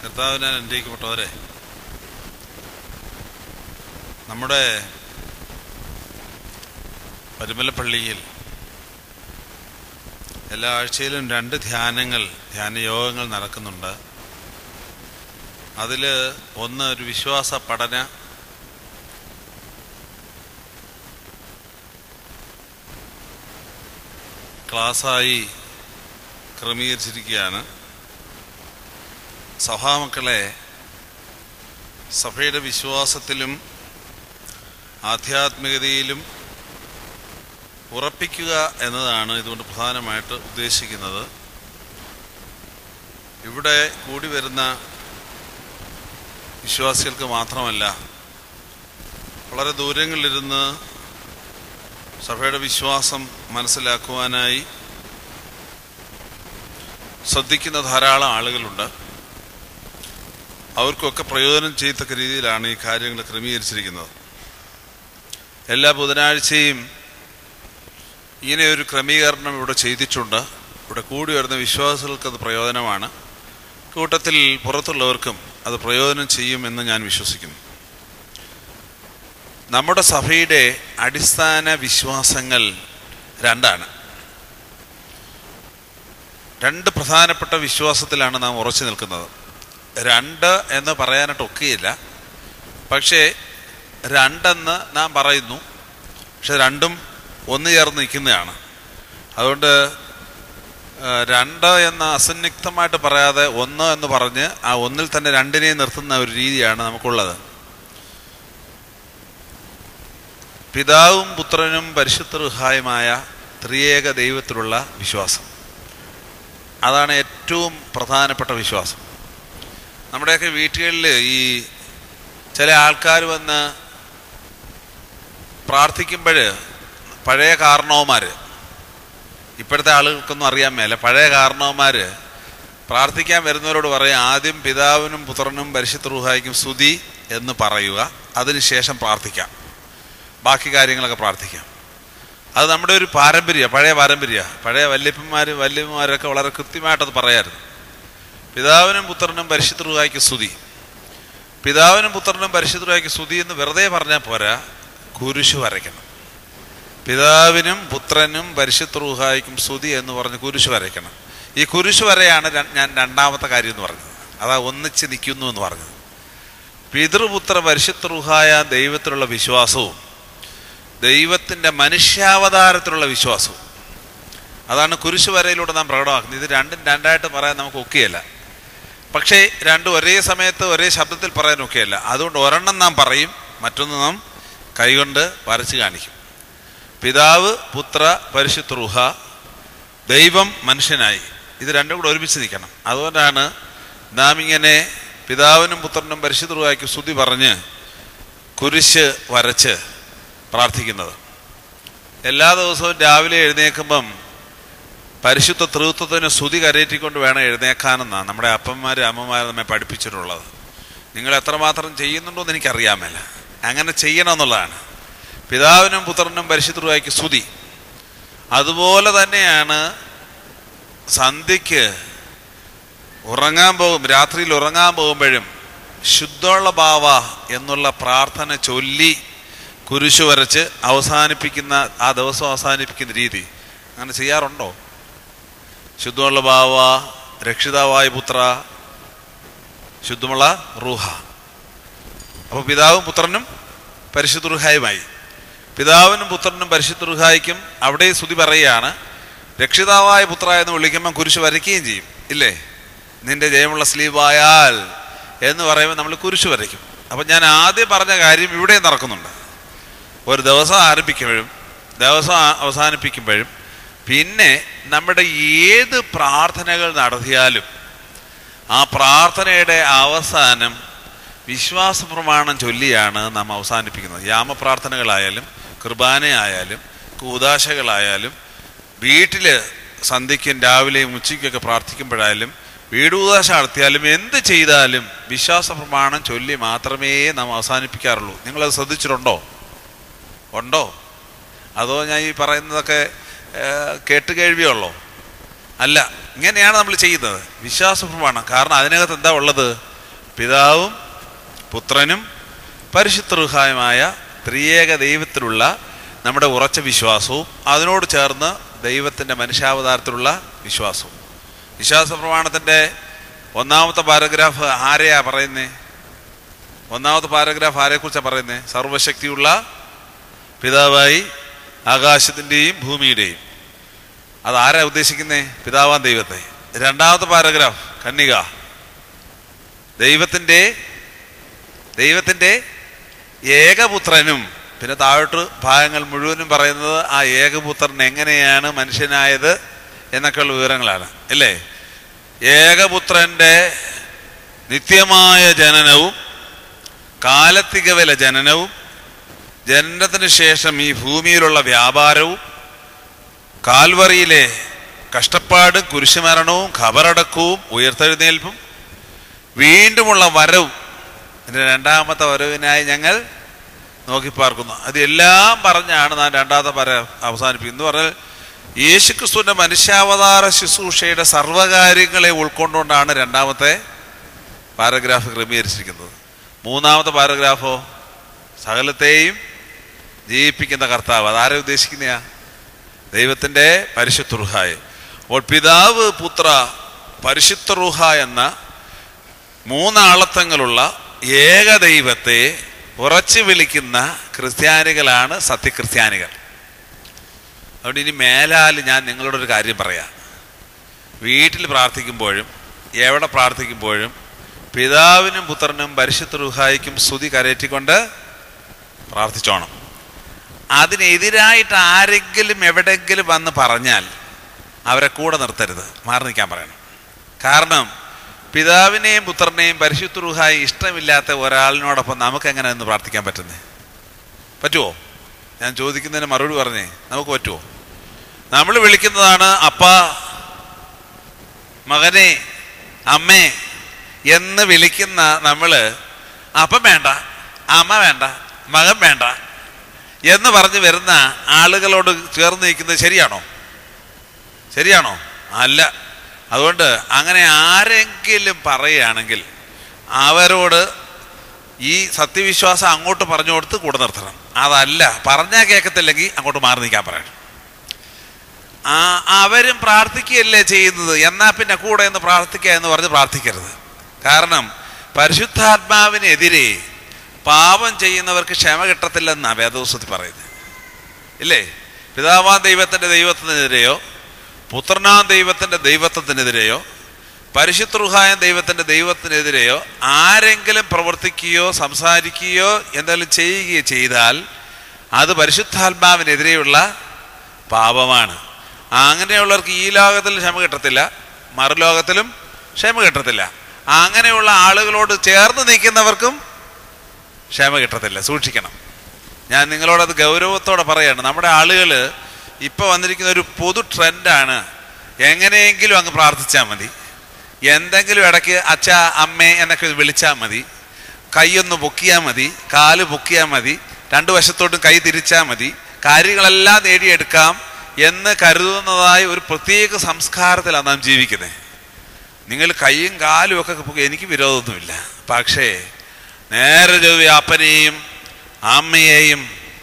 കർത്താവിനാൽ അനുഗ്രഹിക്കപ്പെട്ടവരെ നമ്മുടെ പരുമലപ്പള്ളിയിൽ എല്ലാ ആഴ്ചയിലും രണ്ട് ധ്യാനങ്ങൾ ധ്യാന യോഗങ്ങൾ നടക്കുന്നുണ്ട് അതിൽ ഒന്ന് ഒരു വിശ്വാസ പഠന ക്ലാസ്സായി ക്രമീകരിച്ചിരിക്കുകയാണ് സഭാമക്കളെ സഭയുടെ വിശ്വാസത്തിലും ആധ്യാത്മികതയിലും ഉറപ്പിക്കുക എന്നതാണ് ഇതുകൊണ്ട് പ്രധാനമായിട്ട് ഉദ്ദേശിക്കുന്നത് ഇവിടെ കൂടി വരുന്ന വിശ്വാസികൾക്ക് മാത്രമല്ല വളരെ ദൂരങ്ങളിലിരുന്ന് സഭയുടെ വിശ്വാസം മനസ്സിലാക്കുവാനായി ശ്രദ്ധിക്കുന്ന ധാരാളം ആളുകളുണ്ട് അവർക്കൊക്കെ പ്രയോജനം ചെയ്യത്തക്ക രീതിയിലാണ് ഈ കാര്യങ്ങൾ ക്രമീകരിച്ചിരിക്കുന്നത് എല്ലാ ബുധനാഴ്ചയും ഇങ്ങനെ ഒരു ക്രമീകരണം ഇവിടെ ചെയ്തിട്ടുണ്ട് ഇവിടെ കൂടി വരുന്ന വിശ്വാസികൾക്ക് അത് പ്രയോജനമാണ് കൂട്ടത്തിൽ പുറത്തുള്ളവർക്കും അത് പ്രയോജനം ചെയ്യുമെന്ന് ഞാൻ വിശ്വസിക്കുന്നു നമ്മുടെ സഭയുടെ അടിസ്ഥാന വിശ്വാസങ്ങൾ രണ്ടാണ് രണ്ട് പ്രധാനപ്പെട്ട വിശ്വാസത്തിലാണ് നാം ഉറച്ചു നിൽക്കുന്നത് രണ്ട് എന്ന് പറയാനായിട്ട് ഒക്കെയില്ല പക്ഷേ രണ്ടെന്ന് നാം പറയുന്നു പക്ഷെ രണ്ടും ഒന്ന് ചേർന്ന് നിൽക്കുന്നതാണ് അതുകൊണ്ട് ആ, രണ്ട് എന്ന് അസന്നിഗ്ധമായിട്ട് പറയാതെ ഒന്ന് എന്ന് പറഞ്ഞ് ആ ഒന്നിൽ തന്നെ രണ്ടിനെ നിർത്തുന്ന ഒരു രീതിയാണ് നമുക്കുള്ളത് പിതാവും പുത്രനും പരിശുദ്ധ ത്രിയേക ദൈവത്തിലുള്ള വിശ്വാസം അതാണ് ഏറ്റവും പ്രധാനപ്പെട്ട വിശ്വാസം നമ്മുടെയൊക്കെ വീട്ടുകളിൽ ഈ ചില ആൾക്കാർ വന്ന് പ്രാർത്ഥിക്കുമ്പോൾ പഴയ കാരണവന്മാർ ഇപ്പോഴത്തെ ആളുകൾക്കൊന്നും അറിയാൻ മേല പഴയ കാരണവന്മാർ പ്രാർത്ഥിക്കാൻ വരുന്നവരോട് പറയും ആദ്യം പിതാവിനും പുത്രനും പരിശുദ്ധ റൂഹായിക്കും സ്തുതി എന്ന് പറയുക അതിനുശേഷം പ്രാർത്ഥിക്കാം ബാക്കി കാര്യങ്ങളൊക്കെ പ്രാർത്ഥിക്കാം അത് നമ്മുടെ ഒരു പാരമ്പര്യ പഴയ പാരമ്പര്യ പഴയ വല്യപ്പന്മാർ വല്യമ്മമാരൊക്കെ വളരെ കൃത്യമായിട്ടത് പറയായിരുന്നു പിതാവിനും പുത്രനും പരിശുദ്ധ റൂഹായിക്ക് സ്തുതി പിതാവിനും പുത്രനും പരിശുദ്ധ റൂഹായിക്ക് സ്തുതി എന്ന് വെറുതെ പറഞ്ഞാൽ പോരാ കുരിശു വരയ്ക്കണം പിതാവിനും പുത്രനും പരിശുദ്ധ റൂഹായിക്കും സ്തുതി എന്ന് പറഞ്ഞ് കുരിശു വരയ്ക്കണം ഈ കുരിശു വരെയാണ് ര- ഞാൻ രണ്ടാമത്തെ കാര്യം എന്ന് പറഞ്ഞത് അതാ ഒന്നിച്ച് നിൽക്കുന്നു എന്ന് പറഞ്ഞത് പിതൃപുത്ര പരിശുദ്ധ റൂഹായ ദൈവത്തിലുള്ള വിശ്വാസവും ദൈവത്തിൻ്റെ മനുഷ്യാവതാരത്തിലുള്ള വിശ്വാസവും അതാണ് കുരിശു വരയിലൂടെ നാം പ്രകടമാക്കുന്നത് ഇത് രണ്ടും രണ്ടായിട്ട് പറയാൻ നമുക്ക് ഒക്കെയല്ല പക്ഷേ രണ്ടും ഒരേ സമയത്ത് ഒരേ ശബ്ദത്തിൽ പറയാൻ ഒക്കെയല്ല അതുകൊണ്ട് ഒരെണ്ണം നാം പറയും മറ്റൊന്ന് നാം കൈകൊണ്ട് വരച്ച് കാണിക്കും പിതാവ് പുത്ര പരിശുദ്ധ റുഹ ദൈവം മനുഷ്യനായി ഇത് രണ്ടും കൂടെ ഒരുമിച്ച് നിൽക്കണം അതുകൊണ്ടാണ് നാം ഇങ്ങനെ പിതാവിനും പുത്രനും പരിശുദ്ധ റുഹായ്ക്ക് സ്തുതി പറഞ്ഞ് കുരിശ് വരച്ച് പ്രാർത്ഥിക്കുന്നത് എല്ലാ ദിവസവും രാവിലെ എഴുന്നേൽക്കുമ്പം പരിശുദ്ധ തൃത്വത്തിന് സ്തുതി കരയേറ്റിക്കൊണ്ട് വേണം എഴുന്നേക്കാനെന്നാണ് നമ്മുടെ അപ്പന്മാർ അമ്മമാർ നമ്മെ പഠിപ്പിച്ചിട്ടുള്ളത് നിങ്ങൾ എത്രമാത്രം ചെയ്യുന്നുണ്ടോ എന്ന് എനിക്കറിയാമല്ല അങ്ങനെ ചെയ്യണമെന്നുള്ളതാണ് പിതാവിനും പുത്രനും പരിശുദ്ധരുമായിക്ക് സ്തുതി അതുപോലെ തന്നെയാണ് സന്ധ്യയ്ക്ക് ഉറങ്ങാൻ പോകും രാത്രിയിൽ ഉറങ്ങാൻ പോകുമ്പോഴും ശുദ്ധമുള്ള ഭാവ എന്നുള്ള പ്രാർത്ഥന ചൊല്ലി കുരിശു വരച്ച് അവസാനിപ്പിക്കുന്ന ആ ദിവസം അവസാനിപ്പിക്കുന്ന രീതി അങ്ങനെ ചെയ്യാറുണ്ടോ ശുദ്ധമുള്ള ഭാവ രക്ഷിതാവായ പുത്ര ശുദ്ധമുള്ള റൂഹ അപ്പോൾ പിതാവും പുത്രനും പരിശുദ്ധ റുഹായുമായി പിതാവിനും പുത്രനും പരിശുദ്ധ റുഹായിക്കും അവിടെ സ്തുതി പറയുകയാണ് രക്ഷിതാവായ പുത്ര എന്ന് വിളിക്കുമ്പോൾ കുരിശ് വരയ്ക്കുകയും ചെയ്യും ഇല്ലേ നിന്റെ ജയമുള്ള സ്ലീവായാൽ എന്ന് പറയുമ്പോൾ നമ്മൾ കുരിശ് വരയ്ക്കും അപ്പം ഞാൻ ആദ്യം പറഞ്ഞ കാര്യം ഇവിടെ നടക്കുന്നുണ്ട് ഒരു ദിവസം ആരംഭിക്കുമ്പോഴും ദിവസം ആ- അവസാനിപ്പിക്കുമ്പോഴും പിന്നെ നമ്മുടെ ഏത് പ്രാർത്ഥനകൾ നടത്തിയാലും ആ പ്രാർത്ഥനയുടെ അവസാനം വിശ്വാസ പ്രമാണം ചൊല്ലിയാണ് നാം അവസാനിപ്പിക്കുന്നത് യാമപ്രാർത്ഥനകളായാലും കുർബാനയായാലും കൂതാശകളായാലും വീട്ടിൽ സന്ധ്യയ്ക്കും രാവിലെയും ഉച്ചയ്ക്കൊക്കെ പ്രാർത്ഥിക്കുമ്പോഴായാലും വീട് കൂതാശ നടത്തിയാലും എന്ത് ചെയ്താലും വിശ്വാസ പ്രമാണം ചൊല്ലി മാത്രമേ നാം അവസാനിപ്പിക്കാറുള്ളൂ നിങ്ങളത് ശ്രദ്ധിച്ചിട്ടുണ്ടോ ഉണ്ടോ അതോ ഞാൻ ഈ പറയുന്നതൊക്കെ ഏഹ്, കേട്ട് കേൾവിയുള്ളോ അല്ല ഇങ്ങനെയാണ് നമ്മൾ ചെയ്യുന്നത് വിശ്വാസ പ്രമാണം കാരണം അതിനകത്ത് എന്താ ഉള്ളത് പിതാവും പുത്രനും പരിശുദ്ധറുഹായുമായ ത്രിയേക ദൈവത്തിലുള്ള നമ്മുടെ ഉറച്ച വിശ്വാസവും അതിനോട് ചേർന്ന് ദൈവത്തിൻ്റെ മനുഷ്യാവതാരത്തിലുള്ള വിശ്വാസവും വിശ്വാസ പ്രമാണത്തിൻ്റെ ഒന്നാമത്തെ പാരഗ്രാഫ് ആരെയാ പറയുന്നേ ഒന്നാമത്തെ പാരഗ്രാഫ് ആരെക്കുറിച്ചാണ് പറയുന്നത് സർവശക്തിയുള്ള പിതാവായി ആകാശത്തിൻ്റെയും ഭൂമിയുടെയും അത് ആരാ ഉദ്ദേശിക്കുന്നേ പിതാവാൻ ദൈവത്തെ രണ്ടാമത്തെ പാരഗ്രാഫ് കന്യക ദൈവത്തിൻ്റെ ദൈവത്തിൻ്റെ ഏകപുത്രനും പിന്നെ താഴോട്ട് ഭാഗങ്ങൾ മുഴുവനും പറയുന്നത് ആ ഏകപുത്രൻ എങ്ങനെയാണ് മനുഷ്യനായത് എന്നൊക്കെയുള്ള വിവരങ്ങളാണ് അല്ലേ ഏകപുത്രൻ്റെ നിത്യമായ ജനനവും കാലത്തികവല ജനനവും ജനനത്തിന് ശേഷം ഈ ഭൂമിയിലുള്ള വ്യാപാരവും കാൽവറിയിലെ കഷ്ടപ്പാടും കുരിശുമരണവും ഖബറടക്കവും ഉയർത്തെഴുന്നേൽപ്പും വീണ്ടുമുള്ള വരവും ഇതിൻ്റെ രണ്ടാമത്തെ വരവിനായി ഞങ്ങൾ നോക്കിപ്പാർക്കുന്നു അത് എല്ലാം പറഞ്ഞാണ് ഞാൻ രണ്ടാമത്തെ പര അവസാനിപ്പിക്കുന്നത് എന്ന് പറഞ്ഞാൽ യേശുക്രിസ്തുവിൻ്റെ മനുഷ്യാവതാര ശുശ്രൂഷയുടെ സർവ്വകാര്യങ്ങളെ ഉൾക്കൊണ്ടുകൊണ്ടാണ് രണ്ടാമത്തെ പാരഗ്രാഫ് ക്രമീകരിച്ചിരിക്കുന്നത് മൂന്നാമത്തെ പാരഗ്രാഫോ സകലത്തെയും ജീവിപ്പിക്കുന്ന കർത്താവ് അതാരെ ഉദ്ദേശിക്കുന്നയാ ദൈവത്തിൻ്റെ പരിശുദ്ധ റുഹായ് അപ്പോൾ പിതാവ് പുത്ര പരിശുദ്ധ റുഹ എന്ന മൂന്നാളത്തങ്ങളുള്ള ഏക ദൈവത്തെ ഉറച്ചു വിളിക്കുന്ന ക്രിസ്ത്യാനികളാണ് സത്യക്രിസ്ത്യാനികൾ അതുകൊണ്ട് ഇനി മേലാൽ ഞാൻ നിങ്ങളോടൊരു കാര്യം പറയാം വീട്ടിൽ പ്രാർത്ഥിക്കുമ്പോഴും എവിടെ പ്രാർത്ഥിക്കുമ്പോഴും പിതാവിനും പുത്രനും പരിശുദ്ധ റുഹായിക്കും സ്തുതി കരയറ്റിക്കൊണ്ട് പ്രാർത്ഥിച്ചോണം അതിനെതിരായിട്ട് ആരെങ്കിലും എവിടെയെങ്കിലും വന്ന് പറഞ്ഞാൽ അവരെ കൂടെ നിർത്തരുത് മാറി നിൽക്കാൻ പറയണം കാരണം പിതാവിനെയും പുത്രനെയും പരിശുദ്ധ റുഹായി ഇഷ്ടമില്ലാത്ത ഒരാളിനോടൊപ്പം നമുക്ക് എങ്ങനെ ഒന്ന് പ്രാർത്ഥിക്കാൻ പറ്റുന്നേ പറ്റുമോ ഞാൻ ചോദിക്കുന്നതിന് മറുപടി പറഞ്ഞേ നമുക്ക് പറ്റുമോ നമ്മൾ വിളിക്കുന്നതാണ് അപ്പ മകനെ അമ്മേ എന്ന് വിളിക്കുന്ന നമ്മൾ അപ്പം വേണ്ട അമ്മ വേണ്ട മകൻ വേണ്ട എന്ന് പറഞ്ഞ് വരുന്ന ആളുകളോട് ചേർന്ന് നിൽക്കുന്നത് ശരിയാണോ ശരിയാണോ അല്ല അതുകൊണ്ട് അങ്ങനെ ആരെങ്കിലും പറയുകയാണെങ്കിൽ അവരോട് ഈ സത്യവിശ്വാസം അങ്ങോട്ട് പറഞ്ഞു കൊടുത്ത് കൂടെ നിർത്തണം അതല്ല പറഞ്ഞാൽ കേൾക്കത്തില്ലെങ്കിൽ അങ്ങോട്ട് മാറി നിൽക്കാൻ പറയണം ആ അവരും പ്രാർത്ഥിക്കുകയല്ലേ ചെയ്യുന്നത് എന്നാൽ പിന്നെ കൂടെ എന്ന് പ്രാർത്ഥിക്കുക എന്ന് പറഞ്ഞ് പ്രാർത്ഥിക്കരുത് കാരണം പരിശുദ്ധാത്മാവിനെതിരെ പാപം ചെയ്യുന്നവർക്ക് ക്ഷമ കിട്ടത്തില്ലെന്നാണ് വേദവസ്വത്തി പറയുന്നത് ഇല്ലേ പിതാവാൻ ദൈവത്തിൻ്റെ ദൈവത്തിനെതിരെയോ പുത്രനാം ദൈവത്തിൻ്റെ ദൈവത്വത്തിനെതിരെയോ പരിശുദ്ധൃഹായ ദൈവത്തിൻ്റെ ദൈവത്തിനെതിരെയോ ആരെങ്കിലും പ്രവർത്തിക്കുകയോ സംസാരിക്കുകയോ എന്തെങ്കിലും ചെയ്യുകയോ ചെയ്താൽ അത് പരിശുദ്ധാത്മാവിനെതിരെയുള്ള പാപമാണ് അങ്ങനെയുള്ളവർക്ക് ഈ ലോകത്തിൽ ക്ഷമ കിട്ടത്തില്ല മറുലോകത്തിലും ക്ഷമ കിട്ടത്തില്ല അങ്ങനെയുള്ള ആളുകളോട് ചേർന്ന് നിൽക്കുന്നവർക്കും ക്ഷമ കിട്ടത്തില്ല സൂക്ഷിക്കണം ഞാൻ നിങ്ങളോടത് ഗൗരവത്തോടെ പറയാണ് നമ്മുടെ ആളുകൾ ഇപ്പോൾ വന്നിരിക്കുന്ന ഒരു പൊതു ട്രെൻഡാണ് എങ്ങനെയെങ്കിലും അങ്ങ് പ്രാർത്ഥിച്ചാൽ മതി എന്തെങ്കിലും ഇടയ്ക്ക് അച്ഛ അമ്മേ എന്നൊക്കെ വിളിച്ചാൽ മതി കൈയൊന്ന് പൊക്കിയാൽ മതി കാല് പൊക്കിയാൽ മതി രണ്ടു വശത്തോട്ടും കൈ തിരിച്ചാൽ മതി കാര്യങ്ങളെല്ലാം നേടിയെടുക്കാം എന്ന് കരുതുന്നതായ ഒരു പ്രത്യേക സംസ്കാരത്തിലാണ് നാം ജീവിക്കുന്നത് നിങ്ങൾ കൈയും കാലും ഒക്കെ പൊക്കി എനിക്ക് വിരോധമൊന്നുമില്ല പക്ഷേ നേരെ ചൊവ്വെ അപ്പനെയും അമ്മയെയും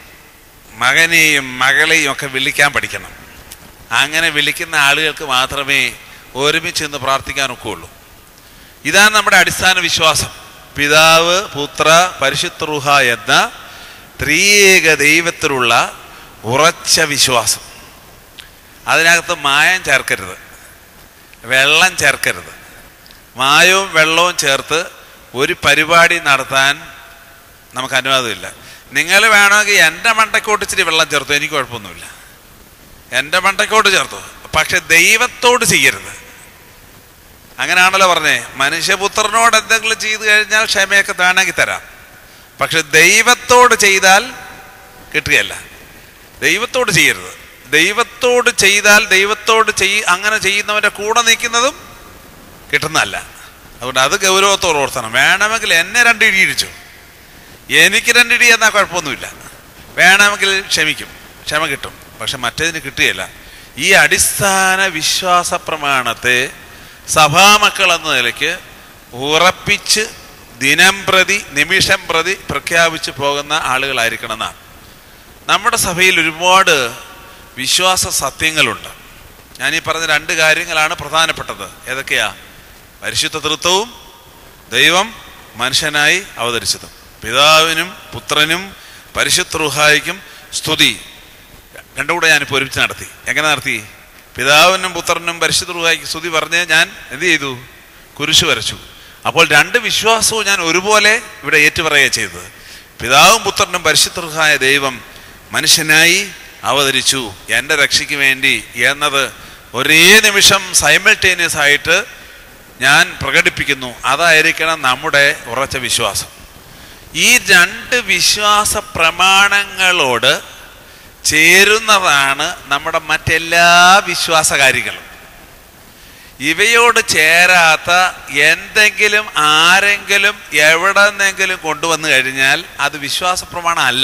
മകനെയും മകളെയും ഒക്കെ വിളിക്കാൻ പഠിക്കണം അങ്ങനെ വിളിക്കുന്ന ആളുകൾക്ക് മാത്രമേ ഒരുമിച്ച് നിന്ന് പ്രാർത്ഥിക്കാൻ ഒക്കുള്ളൂ ഇതാണ് നമ്മുടെ അടിസ്ഥാന വിശ്വാസം പിതാവ് പുത്ര പരിശുദ്ധ റുഹ എന്ന ത്രിയേക ദൈവത്തിലുള്ള ഉറച്ച വിശ്വാസം അതിനകത്ത് മായം ചേർക്കരുത് വെള്ളം ചേർക്കരുത് മായവും വെള്ളവും ചേർത്ത് ഒരു പരിപാടി നടത്താൻ നമുക്ക് അനുവാദമില്ല നിങ്ങൾ വേണമെങ്കിൽ എൻ്റെ മണ്ടക്കോട്ട് ഇച്ചിരി വെള്ളം ചേർത്തു എനിക്ക് കുഴപ്പമൊന്നുമില്ല എൻ്റെ മണ്ടക്കോട്ട് ചേർത്തു പക്ഷെ ദൈവത്തോട് ചെയ്യരുത് അങ്ങനെയാണല്ലോ പറഞ്ഞേ മനുഷ്യപുത്രനോട് എന്തെങ്കിലും ചെയ്തു കഴിഞ്ഞാൽ ക്ഷമയൊക്കെ വേണമെങ്കിൽ തരാം പക്ഷെ ദൈവത്തോട് ചെയ്താൽ കിട്ടുകയല്ല ദൈവത്തോട് ചെയ്യരുത് ദൈവത്തോട് ചെയ്താൽ ദൈവത്തോട് ചെയ് അങ്ങനെ ചെയ്യുന്നവൻ്റെ കൂടെ നിൽക്കുന്നതും കിട്ടുന്നതല്ല അതുകൊണ്ട് അത് ഗൗരവത്തോട് ഓർത്തണം വേണമെങ്കിൽ എന്നെ രണ്ട് ഇടി ഇടിച്ചു എനിക്ക് രണ്ടിടി എന്നാൽ കുഴപ്പമൊന്നുമില്ല വേണമെങ്കിൽ ക്ഷമിക്കും ക്ഷമ കിട്ടും പക്ഷെ മറ്റേതിന് കിട്ടുകയില്ല ഈ അടിസ്ഥാന വിശ്വാസ പ്രമാണത്തെ സഭാമക്കൾ എന്ന നിലയ്ക്ക് ഉറപ്പിച്ച് ദിനം പ്രതി നിമിഷം പ്രതി പ്രഖ്യാപിച്ചു പോകുന്ന ആളുകളായിരിക്കണം എന്നാണ് നമ്മുടെ സഭയിൽ ഒരുപാട് വിശ്വാസ സത്യങ്ങളുണ്ട് ഞാൻ ഈ പറഞ്ഞ രണ്ട് കാര്യങ്ങളാണ് പ്രധാനപ്പെട്ടത് ഏതൊക്കെയാ പരിശുദ്ധ തൃത്വവും ദൈവം മനുഷ്യനായി അവതരിച്ചതും പിതാവിനും പുത്രനും പരിശുദ്ധ റുഹായിക്കും സ്തുതി രണ്ടും കൂടെ ഞാനിപ്പോൾ ഒരുമിച്ച് നടത്തി എങ്ങനെ നടത്തി പിതാവിനും പുത്രനും പരിശുദ്ധ റുഹായിക്കും സ്തുതി പറഞ്ഞ് ഞാൻ എന്ത് ചെയ്തു കുരിശു വരച്ചു അപ്പോൾ രണ്ട് വിശ്വാസവും ഞാൻ ഒരുപോലെ ഇവിടെ ഏറ്റുപറയുക ചെയ്തത് പിതാവും പുത്രനും പരിശുദ്ധ റുഹായ ദൈവം മനുഷ്യനായി അവതരിച്ചു എൻ്റെ രക്ഷയ്ക്ക് വേണ്ടി എന്നത് ഒരേ നിമിഷം സൈമൾട്ടേനിയസ് ആയിട്ട് ഞാൻ പ്രകടിപ്പിക്കുന്നു അതായിരിക്കണം നമ്മുടെ ഉറച്ച വിശ്വാസം ഈ രണ്ട് വിശ്വാസ പ്രമാണങ്ങളോട് ചേരുന്നതാണ് നമ്മുടെ മറ്റെല്ലാ വിശ്വാസകാരികളും ഇവയോട് ചേരാത്ത എന്തെങ്കിലും ആരെങ്കിലും എവിടെ നിന്നെങ്കിലും കൊണ്ടുവന്നു കഴിഞ്ഞാൽ അത് വിശ്വാസ പ്രമാണം അല്ല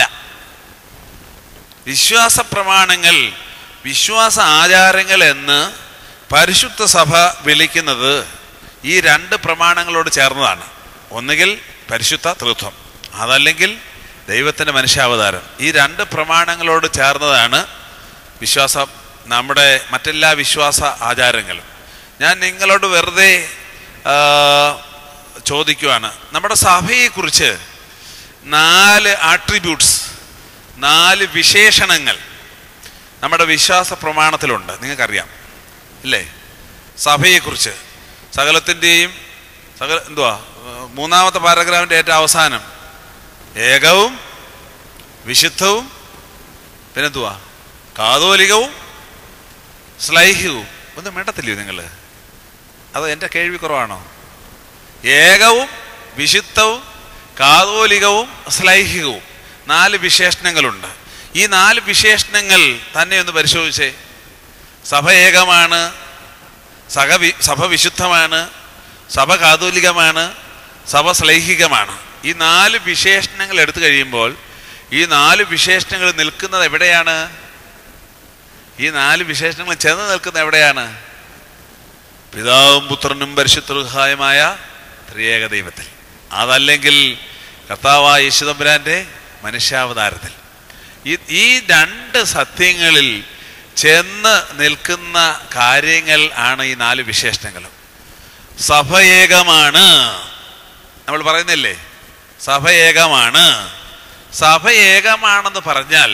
വിശ്വാസ പ്രമാണങ്ങൾ വിശ്വാസ ആചാരങ്ങൾ എന്ന് പരിശുദ്ധ സഭ വിളിക്കുന്നത് ഈ രണ്ട് പ്രമാണങ്ങളോട് ചേർന്നതാണ് ഒന്നുകിൽ പരിശുദ്ധ തൃത്വം അതല്ലെങ്കിൽ ദൈവത്തിൻ്റെ മനുഷ്യാവതാരം ഈ രണ്ട് പ്രമാണങ്ങളോട് ചേർന്നതാണ് വിശ്വാസം നമ്മുടെ മറ്റെല്ലാ വിശ്വാസ ആചാരങ്ങളും ഞാൻ നിങ്ങളോട് വെറുതെ ആ, ചോദിക്കുവാണ് നമ്മുടെ സഭയെക്കുറിച്ച് നാല് ആട്രിബ്യൂട്ട്സ് നാല് വിശേഷണങ്ങൾ നമ്മുടെ വിശ്വാസ പ്രമാണത്തിലുണ്ട് നിങ്ങൾക്കറിയാം ഇല്ലേ സഭയെക്കുറിച്ച് സകലത്തിൻ്റെയും സകല എന്തുവാ ഏർ മൂന്നാമത്തെ പാരഗ്രാഫിൻ്റെ ഏറ്റവും അവസാനം ഏകവും വിശുദ്ധവും പിന്നെന്തുവാ കാതോലികവും ശ്ലൈഹികവും ഒന്നും വേണ്ടത്തില്ലയോ നിങ്ങൾ അത് എൻ്റെ കേൾവി കുറവാണോ ഏകവും വിശുദ്ധവും കാതോലികവും ശ്ലൈഹികവും നാല് വിശേഷണങ്ങളുണ്ട് ഈ നാല് വിശേഷണങ്ങൾ തന്നെ ഒന്ന് പരിശോധിച്ചേ സഭ ഏകമാണ് സഭ വി- സഭ വിശുദ്ധമാണ് സഭ കാതോലികമാണ് സഭ ശ്ലൈഹികമാണ് ഈ നാല് വിശേഷണങ്ങൾ എടുത്തു കഴിയുമ്പോൾ ഈ നാല് വിശേഷണങ്ങൾ നിൽക്കുന്നത് എവിടെയാണ് ഈ നാല് വിശേഷണങ്ങൾ ചെന്ന് നിൽക്കുന്നത് എവിടെയാണ് പിതാവും പുത്രനും പരിശുദ്ധമായ ത്രിയേക ദൈവത്തിൽ അതല്ലെങ്കിൽ കർത്താവായ യേശുദമ്പുരാന്റെ മനുഷ്യാവതാരത്തിൽ ഈ ഈ രണ്ട് സത്യങ്ങളിൽ ചെന്ന് നിൽക്കുന്ന കാര്യങ്ങൾ ആണ് ഈ നാല് വിശേഷണങ്ങളും സഭ ഏകമാണ് നമ്മൾ പറയുന്നില്ലേ സഭ ഏകമാണ് സഭ ഏകമാണെന്ന് പറഞ്ഞാൽ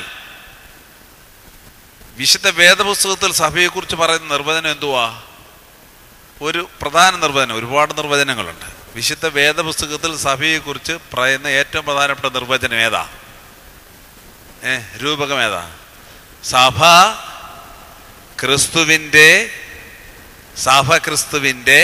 വിശുദ്ധ വേദപുസ്തകത്തിൽ സഭയെക്കുറിച്ച് പറയുന്ന നിർവചനം എന്തുവാ ഒരു പ്രധാന നിർവചനം ഒരുപാട് നിർവചനങ്ങളുണ്ട് വിശുദ്ധ വേദപുസ്തകത്തിൽ സഭയെക്കുറിച്ച് പറയുന്ന ഏറ്റവും പ്രധാനപ്പെട്ട നിർവചനം ഏതാ ഏ രൂപകം ഏതാ സഭ ക്രിസ്തുവിൻ്റെ സഭ ക്രിസ്തുവിൻ്റെ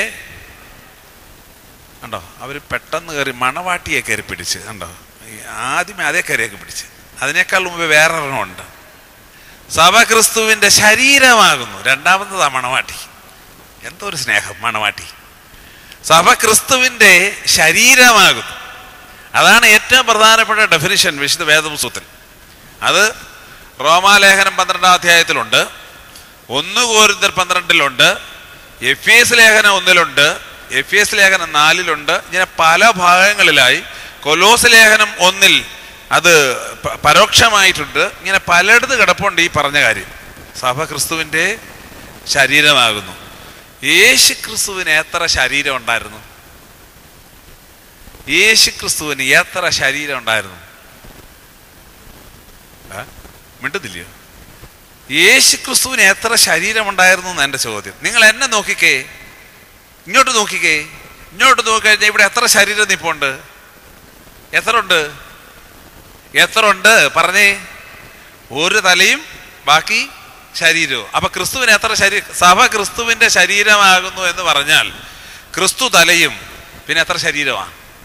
കണ്ടോ അവർ പെട്ടെന്ന് കയറി മണവാട്ടിയെ കയറി പിടിച്ച് കണ്ടോ ഈ ആദ്യമേ അതേ കയറിയൊക്കെ പിടിച്ച് അതിനേക്കാൾ മുമ്പ് വേറൊരെണ്ണമുണ്ട് സഭ ക്രിസ്തുവിൻ്റെ ശരീരമാകുന്നു രണ്ടാമത്തതാ മണവാട്ടി എന്തോ ഒരു സ്നേഹം മണവാട്ടി സഭ ക്രിസ്തുവിൻ്റെ ശരീരമാകുന്നു അതാണ് ഏറ്റവും പ്രധാനപ്പെട്ട ഡെഫിനിഷൻ വിശുദ്ധ വേദപുസ്തകത്തിൽ അത് റോമാലേഖനം പന്ത്രണ്ടാം അധ്യായത്തിലുണ്ട് ഒന്ന് കോരിന്തർ പന്ത്രണ്ടിലുണ്ട് എഫ് എസ് ലേഖനം ഒന്നിലുണ്ട് എഫ് എസ് ലേഖനം നാലിലുണ്ട് ഇങ്ങനെ പല ഭാഗങ്ങളിലായി കൊലോസ് ലേഖനം ഒന്നിൽ അത് പ- പരോക്ഷമായിട്ടുണ്ട് ഇങ്ങനെ പലയിടത്ത് കിടപ്പുണ്ട് ഈ പറഞ്ഞ കാര്യം സഭ ക്രിസ്തുവിൻ്റെ ശരീരമാകുന്നു യേശു ക്രിസ്തുവിന് എത്ര ശരീരം ഉണ്ടായിരുന്നു യേശു ക്രിസ്തുവിന് എത്ര ശരീരം ഉണ്ടായിരുന്നു ആ? മിണ്ടുന്നില്ലയോ യേശു ക്രിസ്തുവിന് എത്ര ശരീരം ഉണ്ടായിരുന്നു എന്ന് എൻ്റെ ചോദ്യം നിങ്ങൾ എന്നെ നോക്കിക്കേ ഇങ്ങോട്ട് നോക്കിക്കേ ഇങ്ങോട്ട് നോക്കിക്കഴിഞ്ഞാൽ ഇവിടെ എത്ര ശരീരം നിപ്പുണ്ട് എത്ര ഉണ്ട് എത്ര ഉണ്ട് പറഞ്ഞേ ഒരു തലയും ബാക്കി ശരീരവും അപ്പൊ ക്രിസ്തുവിന് എത്ര ശരീരം സഭ ക്രിസ്തുവിന്റെ ശരീരമാകുന്നു എന്ന് പറഞ്ഞാൽ ക്രിസ്തു തലയും പിന്നെ എത്ര ശരീരമാ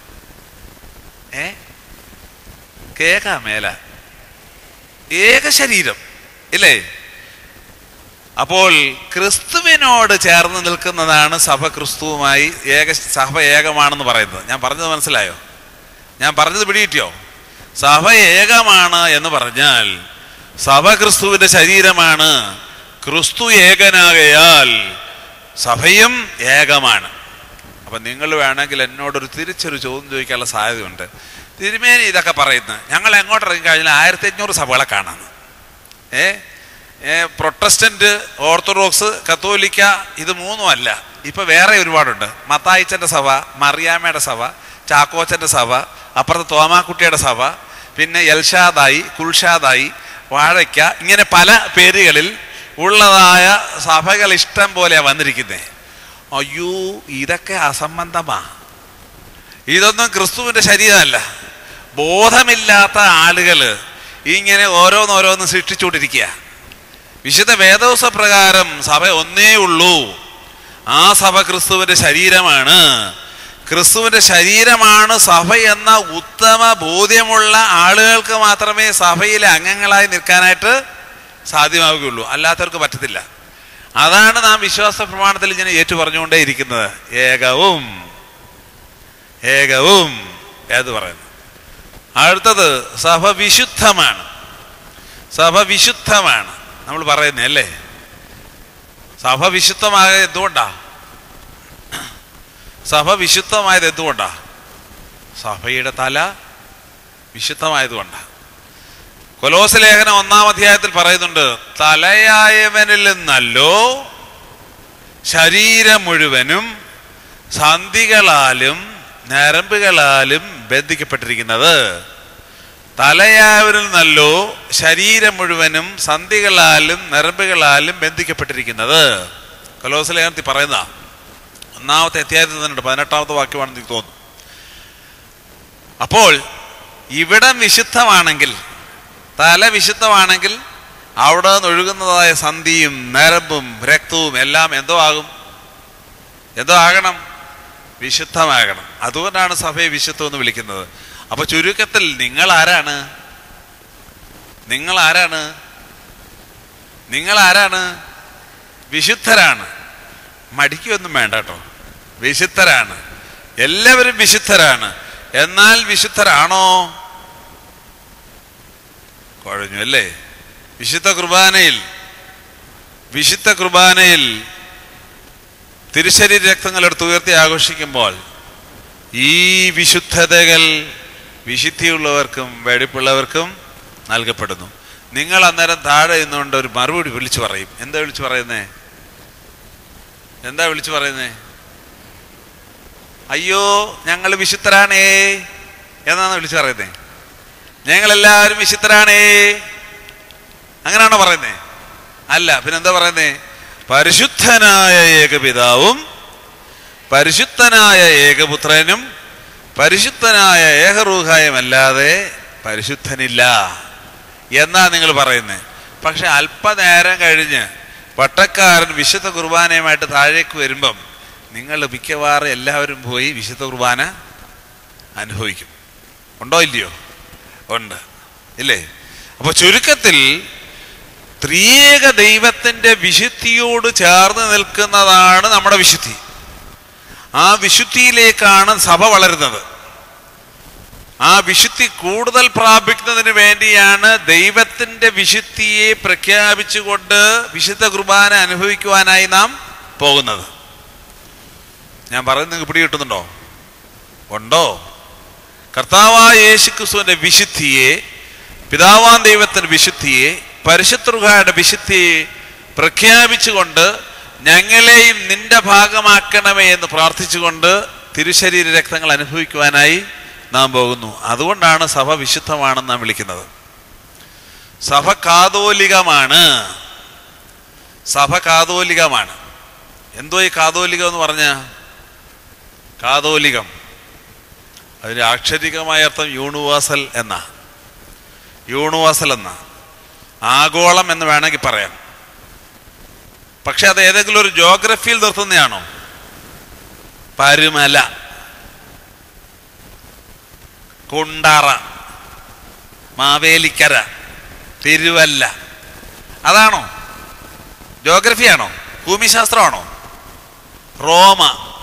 ഏ കേക്കാ മേല ഏക ശരീരം ഇല്ലേ അപ്പോൾ ക്രിസ്തുവിനോട് ചേർന്ന് നിൽക്കുന്നതാണ് സഭ ക്രിസ്തുവുമായി ഏക സഭ ഏകമാണെന്ന് പറയുന്നത് ഞാൻ പറഞ്ഞത് മനസ്സിലായോ ഞാൻ പറഞ്ഞത് പിടികിട്ടിയോ സഭ ഏകമാണ് എന്ന് പറഞ്ഞാൽ സഭ ക്രിസ്തുവിന്റെ ശരീരമാണ് ക്രിസ്തു ഏകനാകയാൽ സഭയും ഏകമാണ് അപ്പൊ അപ്പം നിങ്ങൾ വേണമെങ്കിൽ എന്നോടൊരു തിരിച്ചൊരു ചോദ്യം ചോദിക്കാനുള്ള സാധ്യതയുണ്ട് തിരുമേനി ഇതൊക്കെ പറയുന്നത് ഞങ്ങൾ എങ്ങോട്ട് ഇറങ്ങിക്കഴിഞ്ഞാൽ ആയിരത്തി അഞ്ഞൂറ് സഭകളെ കാണാമെന്ന് ഏ ഏ, പ്രൊട്ടസ്റ്റന്റ് ഓർത്തഡോക്സ് കത്തോലിക്ക ഇത് മൂന്നും അല്ല ഇപ്പൊ വേറെ ഒരുപാടുണ്ട് മത്തായിച്ചന്റെ സഭ മറിയാമ്മയുടെ സഭ ചാക്കോച്ചന്റെ സഭ അപ്പുറത്ത് തോമാക്കുട്ടിയുടെ സഭ പിന്നെ എൽഷാദായി കുൽഷാദായി വാഴയ്ക്ക ഇങ്ങനെ പല പേരുകളിൽ ഉള്ളതായ സഭകൾ ഇഷ്ടം പോലെയാണ് വന്നിരിക്കുന്നത് അയ്യോ ഇതൊക്കെ അസംബന്ധമാ ഇതൊന്നും ക്രിസ്തുവിന്റെ ശരീരമല്ല ബോധമില്ലാത്ത ആളുകൾ ഇങ്ങനെ ഓരോന്നോരോന്ന് സൃഷ്ടിച്ചുകൊണ്ടിരിക്കുക വിശുദ്ധ വേദോസ പ്രകാരം സഭ ഒന്നേ ഉള്ളൂ ആ സഭ ക്രിസ്തുവിന്റെ ശരീരമാണ് ക്രിസ്തുവിന്റെ ശരീരമാണ് സഭ എന്ന ഉത്തമ ബോധ്യമുള്ള ആളുകൾക്ക് മാത്രമേ സഭയിലെ അംഗങ്ങളായി നിൽക്കാനായിട്ട് സാധ്യമാവുകയുള്ളൂ അല്ലാത്തവർക്ക് പറ്റത്തില്ല അതാണ് നാം വിശ്വാസ പ്രമാണത്തിൽ ഇങ്ങനെ ഏറ്റു പറഞ്ഞുകൊണ്ടേ ഇരിക്കുന്നത് ഏകവും ഏകവും ഏത് പറയുന്നു അടുത്തത് സഭ വിശുദ്ധമാണ് സഭ വിശുദ്ധമാണ് നമ്മൾ പറയുന്നേ അല്ലേ സഭ വിശുദ്ധമായത് എന്തുകൊണ്ടാ സഭ വിശുദ്ധമായത് എന്തുകൊണ്ടാ സഭയുടെ തല വിശുദ്ധമായതുകൊണ്ടാ കൊലോസ് ലേഖനം ഒന്നാം അധ്യായത്തിൽ പറയുന്നുണ്ട് തലയായവനിൽ നിന്നല്ലോ ശരീരം മുഴുവനും സന്ധികളാലും ഞരമ്പുകളാലും ബന്ധിക്കപ്പെട്ടിരിക്കുന്നത് തലയാവരിൽ നല്ലോ ശരീരം മുഴുവനും സന്ധികളാലും നരമ്പുകളാലും ബന്ധിക്കപ്പെട്ടിരിക്കുന്നത് കലോസ് ലേഖനത്തിൽ പറയുന്ന ഒന്നാമത്തെ അധ്യായത്തിൽ തന്നെയുണ്ട് പതിനെട്ടാമത്തെ വാക്യമാണെന്ന് എനിക്ക് തോന്നുന്നു അപ്പോൾ ഇവിടം വിശുദ്ധമാണെങ്കിൽ തല വിശുദ്ധമാണെങ്കിൽ അവിടെ നിന്ന് ഒഴുകുന്നതായ സന്ധിയും നരമ്പും രക്തവും എല്ലാം എന്തോ ആകും എന്തോ ആകണം വിശുദ്ധമാകണം അതുകൊണ്ടാണ് സഭയെ വിശുദ്ധം എന്ന് വിളിക്കുന്നത് അപ്പൊ ചുരുക്കത്തിൽ നിങ്ങൾ ആരാണ് നിങ്ങൾ ആരാണ് നിങ്ങൾ ആരാണ് വിശുദ്ധരാണ് മടിക്കൊന്നും വേണ്ട കേട്ടോ വിശുദ്ധരാണ് എല്ലാവരും വിശുദ്ധരാണ് എന്നാൽ വിശുദ്ധരാണോ കുഴഞ്ഞു അല്ലേ വിശുദ്ധ കുർബാനയിൽ വിശുദ്ധ കുർബാനയിൽ തിരുശരീര രക്തങ്ങൾ എടുത്ത് ഉയർത്തി ആഘോഷിക്കുമ്പോൾ ഈ വിശുദ്ധതകൾ വിശുദ്ധിയുള്ളവർക്കും വെടിപ്പുള്ളവർക്കും നൽകപ്പെടുന്നു നിങ്ങൾ അന്നേരം താഴെ നിന്നുകൊണ്ട് ഒരു മറുപടി വിളിച്ചു പറയും എന്താ വിളിച്ചു പറയുന്നേ എന്താ വിളിച്ചു പറയുന്നേ അയ്യോ ഞങ്ങൾ വിശുദ്ധരാണേ എന്നാണ് വിളിച്ചു പറയുന്നേ ഞങ്ങളെല്ലാവരും വിശുദ്ധരാണേ അങ്ങനെയാണോ പറയുന്നേ അല്ല പിന്നെന്താ പറയുന്നേ പരിശുദ്ധനായ ഏകപിതാവും പരിശുദ്ധനായ ഏകപുത്രനും പരിശുദ്ധനായ ഏകറൂഹായും അല്ലാതെ പരിശുദ്ധനില്ല എന്നാ നിങ്ങൾ പറയുന്നത് പക്ഷെ അല്പനേരം കഴിഞ്ഞ് പട്ടക്കാരൻ വിശുദ്ധ കുർബാനയുമായിട്ട് താഴേക്ക് വരുമ്പം നിങ്ങൾ മിക്കവാറും എല്ലാവരും പോയി വിശുദ്ധ കുർബാന അനുഭവിക്കും ഉണ്ടോ ഇല്ലയോ ഉണ്ട് ഇല്ലേ അപ്പൊ ചുരുക്കത്തിൽ ത്രിയേക ദൈവത്തിന്റെ വിശുദ്ധിയോട് ചേർന്ന് നിൽക്കുന്നതാണ് നമ്മുടെ വിശുദ്ധി ആ വിശുദ്ധിയിലേക്കാണ് സഭ വളരുന്നത് ആ വിശുദ്ധി കൂടുതൽ പ്രാപിക്കുന്നതിന് വേണ്ടിയാണ് ദൈവത്തിന്റെ വിശുദ്ധിയെ പ്രഖ്യാപിച്ചുകൊണ്ട് വിശുദ്ധ കുർബാന അനുഭവിക്കുവാനായി നാം പോകുന്നത് ഞാൻ പറയുന്നത് നിങ്ങൾക്ക് പിടി കിട്ടുന്നുണ്ടോ ഉണ്ടോ കർത്താവായ യേശു ക്രിസ്തുവിന്റെ വിശുദ്ധിയെ പിതാവാൻ ദൈവത്തിന്റെ വിശുദ്ധിയെ പരിശുദ്ധയുടെ വിശുദ്ധിയെ പ്രഖ്യാപിച്ചുകൊണ്ട് ഞങ്ങളെയും നിന്റെ ഭാഗമാക്കണമേ എന്ന് പ്രാർത്ഥിച്ചുകൊണ്ട് തിരുശരീര രക്തങ്ങൾ അനുഭവിക്കുവാനായി നാം പോകുന്നു അതുകൊണ്ടാണ് സഭ വിശുദ്ധമാണെന്ന് നാം വിളിക്കുന്നത് സഭ കാതോലികമാണ് സഭ കാതോലികമാണ് എന്തോ ഈ കാതോലികം എന്ന് പറഞ്ഞ കാതോലികം അതിന് ആക്ഷരികമായ അർത്ഥം യൂണിവേഴ്സൽ എന്ന യൂണിവേഴ്സൽ എന്ന ആഗോളം എന്ന് വേണമെങ്കിൽ പറയാം പക്ഷെ അത് ഏതെങ്കിലും ഒരു ജോഗ്രഫിയിൽ നിർത്തുന്നതാണോ പരുമല കുണ്ടാറ മാവേലിക്കര തിരുവല്ല അതാണോ ജോഗ്രഫിയാണോ ഭൂമിശാസ്ത്രമാണോ റോമ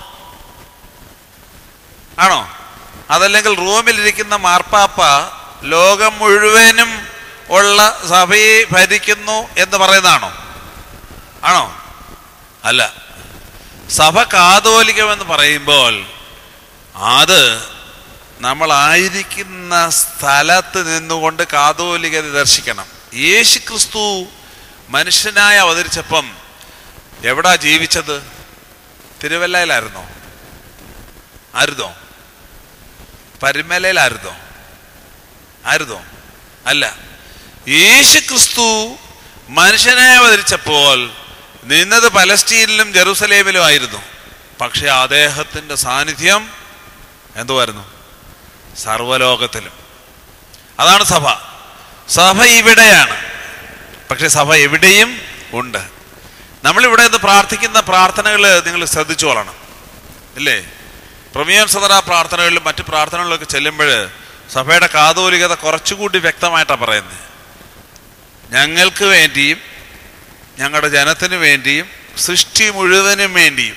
ആണോ അതല്ലെങ്കിൽ റൂമിലിരിക്കുന്ന മാർപ്പാപ്പ ലോകം മുഴുവനും ഉള്ള സഭയെ ഭരിക്കുന്നു എന്ന് പറയുന്നതാണോ ആണോ അല്ല സഭ കാതോലികമെന്ന് പറയുമ്പോൾ അത് നമ്മളായിരിക്കുന്ന സ്ഥലത്ത് നിന്നുകൊണ്ട് കാതോലികത ദർശിക്കണം യേശു ക്രിസ്തു മനുഷ്യനായി അവതരിച്ചപ്പം എവിടാ ജീവിച്ചത് തിരുവല്ലയിലായിരുന്നോ ആയിരുന്നോ പരിമലയിലായിരുന്നോ ആയിരുന്നോ അല്ല യേശു ക്രിസ്തു മനുഷ്യനായി അവതരിച്ചപ്പോൾ നിന്നത് പലസ്റ്റീനിലും ജെറുസലേമിലും ആയിരുന്നു പക്ഷെ അദ്ദേഹത്തിന്റെ സാന്നിധ്യം എന്തുവായിരുന്നു സർവലോകത്തിലും അതാണ് സഭ സഭ ഇവിടെയാണ് പക്ഷെ സഭ എവിടെയും ഉണ്ട് നമ്മളിവിടെ നിന്ന് പ്രാർത്ഥിക്കുന്ന പ്രാർത്ഥനകൾ നിങ്ങൾ ശ്രദ്ധിച്ചു കൊള്ളണം ഇല്ലേ പ്രമേയം സദന പ്രാർത്ഥനകളിലും മറ്റു പ്രാർത്ഥനകളിലൊക്കെ ചെല്ലുമ്പോൾ സഭയുടെ കാതോലികത കുറച്ചുകൂടി വ്യക്തമായിട്ടാണ് പറയുന്നത് ഞങ്ങൾക്ക് വേണ്ടിയും ഞങ്ങളുടെ ജനത്തിന് വേണ്ടിയും സൃഷ്ടി മുഴുവനും വേണ്ടിയും